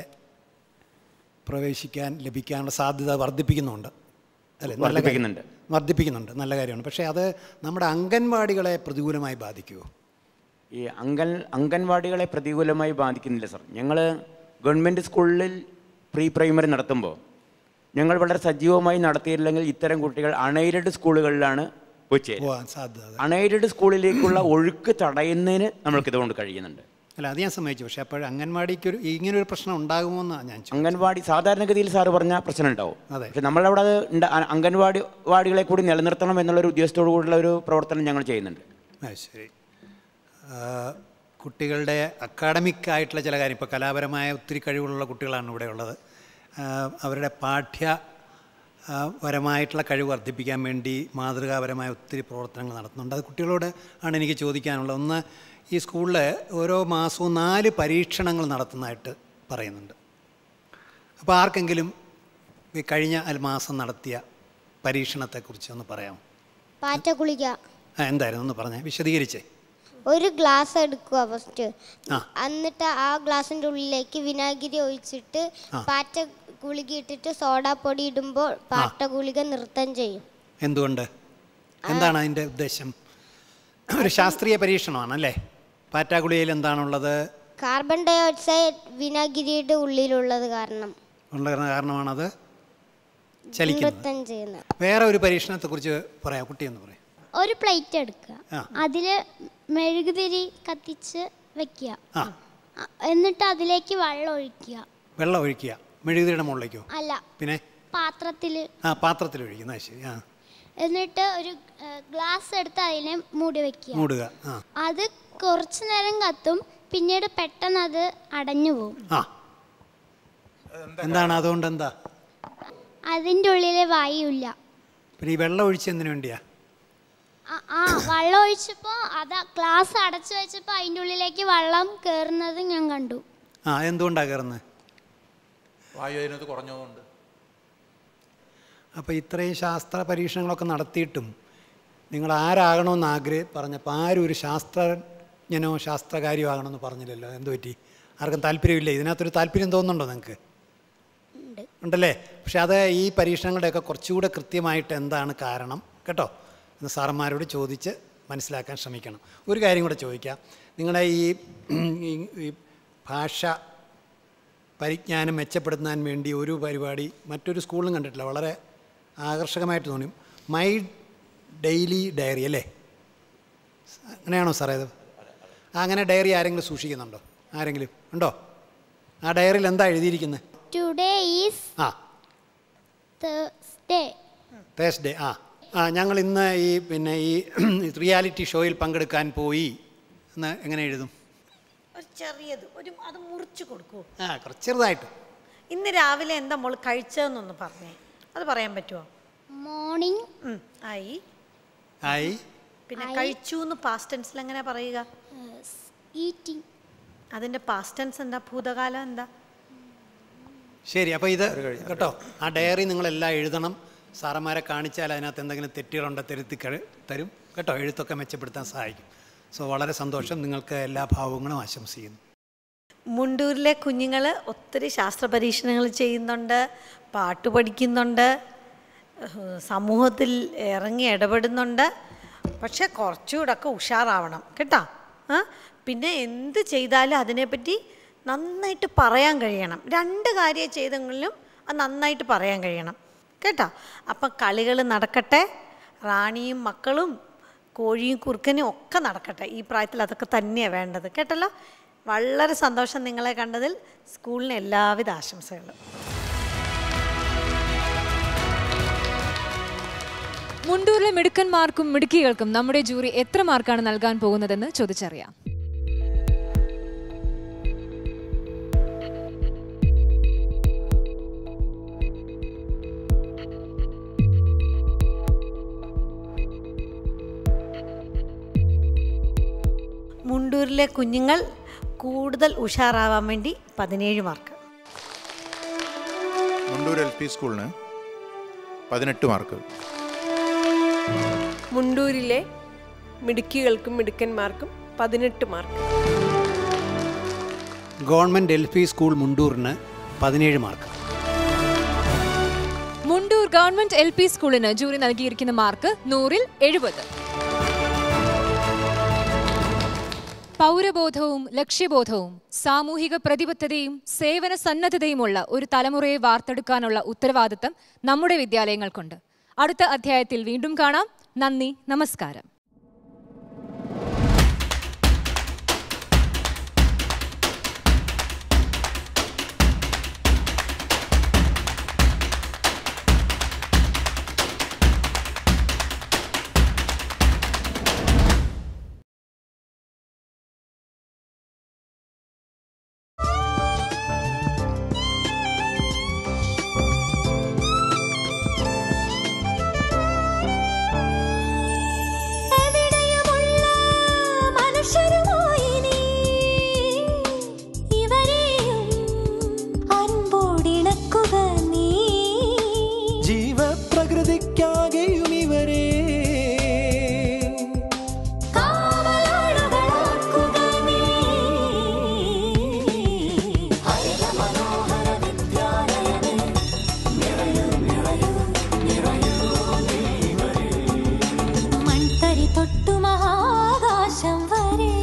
പ്രവേശിക്കാൻ ലഭിക്കാനുള്ള സാധ്യത വർദ്ധിപ്പിക്കുന്നുണ്ട് അല്ലേ നല്ല കാര്യം. വർദ്ധിപ്പിക്കുന്നുണ്ട്. വർദ്ധിപ്പിക്കുന്നുണ്ട് നല്ല കാര്യമാണ് പക്ഷേ അത് നമ്മുടെ അംഗൻവാടികളെ പ്രതികൂലമായി ബാധിക്കുമോ ഈ അംഗൻ അംഗൻവാടികളെ പ്രതികൂലമായി ബാധിക്കുന്നില്ല സർ ഞങ്ങൾ ഗവൺമെൻറ് സ്കൂളിൽ പ്രീ പ്രൈമറി നടത്തുമ്പോൾ ഞങ്ങൾ വളരെ സജീവമായി നടത്തിയില്ലെങ്കിൽ ഇത്തരം കുട്ടികൾ അൺഎയ്ഡഡ് സ്കൂളുകളിലാണ് പോയി ചേരുക പോകാൻ സാധ്യത അൺഎയ്ഡഡ് സ്കൂളിലേക്കുള്ള ഒഴുക്ക് തടയുന്നതിന് നമ്മൾക്ക് ഇതുകൊണ്ട് കഴിയുന്നുണ്ട് അല്ല അത് ഞാൻ സമ്മതിച്ചു പക്ഷേ അപ്പോൾ അംഗൻവാടിക്ക് ഒരു ഇങ്ങനൊരു പ്രശ്നം ഉണ്ടാകുമോ എന്നാണ് ഞാൻ ചോദിച്ചത്. അംഗൻവാടി സാധാരണഗതിയിൽ സാറ് പറഞ്ഞ പ്രശ്നം ഉണ്ടാവും അതെ. പക്ഷെ നമ്മളവിടെ അത് ഉണ്ട് അ- അംഗൻവാടി വാടികളെ കൂടി നിലനിർത്തണം എന്നുള്ളൊരു ഉദ്ദേശത്തോടു കൂടിയുള്ള ഒരു പ്രവർത്തനം ഞങ്ങൾ ചെയ്യുന്നുണ്ട് ആ ശരി ആ, കുട്ടികളുടെ അക്കാഡമിക് ആയിട്ടുള്ള ചില കാര്യം ഇപ്പോൾ കലാപരമായ ഒത്തിരി കഴിവുകളുള്ള കുട്ടികളാണ് ഇവിടെ ഉള്ളത് ആ, അവരുടെ പാഠ്യ ആ, പരമായിട്ടുള്ള കഴിവ് വർദ്ധിപ്പിക്കാൻ വേണ്ടി മാതൃകാപരമായ ഒത്തിരി പ്രവർത്തനങ്ങൾ നടത്തുന്നുണ്ട് അത് കുട്ടികളോട് ആണ് എനിക്ക് ചോദിക്കാനുള്ളത് ഒന്ന് ഈ സ്കൂളിൽ ഓരോ മാസവും നാല് പരീക്ഷണങ്ങൾ നടത്തുന്നതായിട്ട് പറയുന്നുണ്ട് അപ്പോൾ ആർക്കെങ്കിലും ഈ കഴിഞ്ഞ അൽ- മാസം നടത്തിയ പരീക്ഷണത്തെക്കുറിച്ച് ഒന്ന് പറയാമോ പാറ്റ കുളിക്ക ആ എന്തായിരുന്നു ഒന്ന് പറഞ്ഞേ വിശദീകരിച്ചേ ഒരു ഗ്ലാസ് എടുക്കുക ഫസ്റ്റ് ആ. എന്നിട്ട് ആ ഗ്ലാസിന്റെ ഉള്ളിലേക്ക് വിനാഗിരി ഒഴിച്ചിട്ട് ആ. പാറ്റ ഗുളിക ഇട്ടിട്ട് സോഡാപ്പൊടി ഇടുമ്പോൾ പാറ്റ ഗുളിക നൃത്തം ചെയ്യും എന്തുകൊണ്ട് എന്താണ് അതിൻ്റെ ഉദ്ദേശം ഒരു ശാസ്ത്രീയ പരീക്ഷണമാണല്ലേ പാറ്റാഗുളിയിൽ എന്താണുള്ളത് കാർബൺ ഡൈ ഓക്സൈഡ് വിനാഗിരിയുടെ ഉള്ളിലുള്ളത് കാരണം ഉള്ള കാരണമാണത് ചലിക്കുന്നത് നൃത്തം ചെയ്യുന്നത് വേറെ ഒരു പരീക്ഷണത്തെക്കുറിച്ച് പറയാം കുട്ടി എന്ന് പറയാം ഒരു പ്ലേറ്റ് എടുക്കുക ആ. അതിൽ മെഴുകുതിരി കത്തിച്ച് വെക്കുക ആ അ- എന്നിട്ട് അതിലേക്ക് വെള്ളം ഒഴിക്കുക വെള്ളം ഒഴിക്കുക മെഴുകുതിരിയുടെ മുകളിലേക്കോ അല്ല പിന്നെ പാത്രത്തിൽ ആ പാത്രത്തിൽ ഒഴിക്കുന്ന ശരി ആ എന്നിട്ട് ഒരു ഗ്ലാസ് എടുത്ത് അതിനെ മൂടി വെക്കുക മൂടുക ആ അത് കുറച്ചു നേരം കത്തും പിന്നീട് പെട്ടെന്ന് അത് അടഞ്ഞു പോകും ആ എന്താണ് അതുകൊണ്ട് എന്താ അതിൻ്റെ ഉള്ളിലെ വായുവില്ല പിന്നെ ഈ വെള്ളം ഒഴിച്ചതിന് വേണ്ടിയാ ആ- ആ വെള്ളം ഒഴിച്ചപ്പോൾ അത് ഗ്ലാസ് അടച്ചു വെച്ചപ്പോൾ അതിൻ്റെ ഉള്ളിലേക്ക് വെള്ളം കയറുന്നത് ഞാൻ കണ്ടു ആ എന്തുകൊണ്ടാണ് കയറുന്നത് വായു അതിനകത്ത് കുറഞ്ഞതുകൊണ്ട് അപ്പോൾ ഇത്രയും ശാസ്ത്ര പരീക്ഷണങ്ങളൊക്കെ നടത്തിയിട്ടും നിങ്ങൾ ആരാകണമെന്ന് ആഗ്രഹം പറഞ്ഞപ്പോൾ ആരും ഒരു ശാസ്ത്രജ്ഞനോ ശാസ്ത്രകാരിയോ ആകണമെന്ന് പറഞ്ഞില്ലല്ലോ എന്ത് പറ്റി ആർക്കും താല്പര്യമില്ല ഇതിനകത്തൊരു താല്പര്യം തോന്നുന്നുണ്ടോ നിങ്ങൾക്ക് ഉണ്ടല്ലേ പക്ഷെ അത് ഈ പരീക്ഷണങ്ങളുടെയൊക്കെ കുറച്ചുകൂടെ കൃത്യമായിട്ട് എന്താണ് കാരണം കേട്ടോ എന്ന് സാറന്മാരോട് ചോദിച്ച് മനസ്സിലാക്കാൻ ശ്രമിക്കണം ഒരു കാര്യം കൂടെ ചോദിക്കാം നിങ്ങളുടെ ഈ ഈ- ഈ ഭാഷ പരിജ്ഞാനം മെച്ചപ്പെടുത്താൻ വേണ്ടി ഒരു പരിപാടി മറ്റൊരു സ്കൂളിലും കണ്ടിട്ടില്ല വളരെ ആകർഷകമായിട്ട് തോന്നി മൈ ഡെയിലി ഡയറി അല്ലേ അങ്ങനെയാണോ സാറേ ഇത് ആ, അങ്ങനെ ഡയറി ആരെങ്കിലും സൂക്ഷിക്കുന്നുണ്ടോ ആരെങ്കിലും ഉണ്ടോ ആ ഡയറിയിൽ എന്താ എഴുതിയിരിക്കുന്നത് today is ah Thursday Thursday ah ah ഞങ്ങൾ ഇന്ന് ഈ പിന്നെ ഈ റിയാലിറ്റി ഷോയിൽ പങ്കെടുക്കാൻ പോയി എന്ന് എങ്ങനെ എഴുതും ഒരു ചെറിയത് ഒരു അത് മുറിച്ച് കൊടുക്കൂ ആ കുറച്ച് ചെറുതായിട്ട് ഇന്ന് രാവിലെ എന്താ മോൾ കഴിച്ചതെന്നൊന്ന് പറഞ്ഞേ അത് പറയാൻ പറ്റുമോ മോർണിംഗ് ആയി ആയി പിന്നെ ആയി. കഴിച്ചു എന്ന് പാസ്റ്റ് ടെൻസിൽ എങ്ങനെ പറയുക ഈറ്റിംഗ് അതിന്റെ പാസ്റ്റ് ടെൻസ് എന്താ ഭൂതകാലം എന്താ ശരി അപ്പോൾ ഇത് കേട്ടോ ആ ഡയറി നിങ്ങളെല്ലാം എഴുതണം സാറന്മാരെ കാണിച്ചാൽ അതിനകത്ത് എന്തെങ്കിലും തെറ്റുകളുണ്ട് തിരുത്തി കഴി- തരും കേട്ടോ എഴുത്തൊക്കെ മെച്ചപ്പെടുത്താൻ സഹായിക്കും സോ വളരെ സന്തോഷം നിങ്ങൾക്ക് എല്ലാ ഭാവങ്ങളും ആശംസിക്കുന്നു മുണ്ടൂരിലെ കുഞ്ഞുങ്ങൾ ഒത്തിരി ശാസ്ത്ര പരീക്ഷണങ്ങൾ ചെയ്യുന്നുണ്ട് പാട്ട് പഠിക്കുന്നുണ്ട് ഏഹ് സമൂഹത്തിൽ ഇറങ്ങി ഇടപെടുന്നുണ്ട് പക്ഷെ കുറച്ചുകൂടെ ഒക്കെ ഉഷാറാവണം കേട്ടോ ആ പിന്നെ എന്ത് ചെയ്താലും അതിനെപ്പറ്റി നന്നായിട്ട് പറയാൻ കഴിയണം രണ്ട് കാര്യം ചെയ്തെങ്കിലും അത് നന്നായിട്ട് പറയാൻ കഴിയണം കേട്ടോ അപ്പം കളികൾ നടക്കട്ടെ റാണിയും മക്കളും കോഴിയും കുറുക്കനും ഒക്കെ നടക്കട്ടെ ഈ പ്രായത്തിൽ അതൊക്കെ തന്നെയാണ് വേണ്ടത് കേട്ടല്ലോ വളരെ സന്തോഷം നിങ്ങളെ കണ്ടതിൽ സ്കൂളിന് എല്ലാവിധ ആശംസകളും മുണ്ടൂരിലെ മിടുക്കന്മാർക്കും മിടുക്കികൾക്കും നമ്മുടെ ജൂറി എത്ര മാർക്കാണ് നൽകാൻ പോകുന്നതെന്ന് ചോദിച്ചറിയാം മുണ്ടൂരിലെ കുഞ്ഞുങ്ങൾ കൂടുതൽ ഉഷാറാവാൻ വേണ്ടി പതിനേഴ് മാർക്ക് മുണ്ടൂർ എൽ പി സ്കൂളിന് പതിനെട്ട് മാർക്ക് മുണ്ടൂരിലെ മിടുക്കികൾക്കും മിടുക്കന്മാർക്കും പതിനെട്ട് mark government L P school മുണ്ടൂറിന് പതിനേഴ് mark Mundoor government L P സ്കൂളിന് ജൂറി നൽകിയിരിക്കുന്ന മാർക്ക് നൂറിൽ എഴുപത് പൗരബോധവും ലക്ഷ്യബോധവും സാമൂഹിക പ്രതിബദ്ധതയും സേവന സന്നദ്ധതയുമുള്ള ഒരു തലമുറയെ വാർത്തെടുക്കാനുള്ള ഉത്തരവാദിത്തം നമ്മുടെ വിദ്യാലയങ്ങൾക്കുണ്ട് അടുത്ത അധ്യായത്തിൽ വീണ്ടും കാണാം നന്ദി നമസ്കാരം എവിടെയുമുള്ള മനുഷ്യരുമായി നീ ഇവരെയും അൻപോടിണക്കുക നീ ജീവപ്രകൃതിക്കാകെയും ഇവരെ കാവലാളുകളാക്കുക നീ ഹരിത മനോഹര വിദ്യാലയമേ നിറയൂ നിറയൂ നിറയൂ നീ മൺതരി തൊട്ടു മഹാകാശം വരെ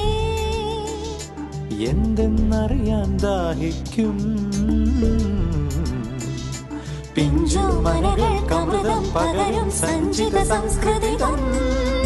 എന്തെന്നറിയാൻ ദാഹിക്കും പിഞ്ചു മനകൾക്ക് അമൃതം പകരും സഞ്ചിത സംസ്കൃതി തൻ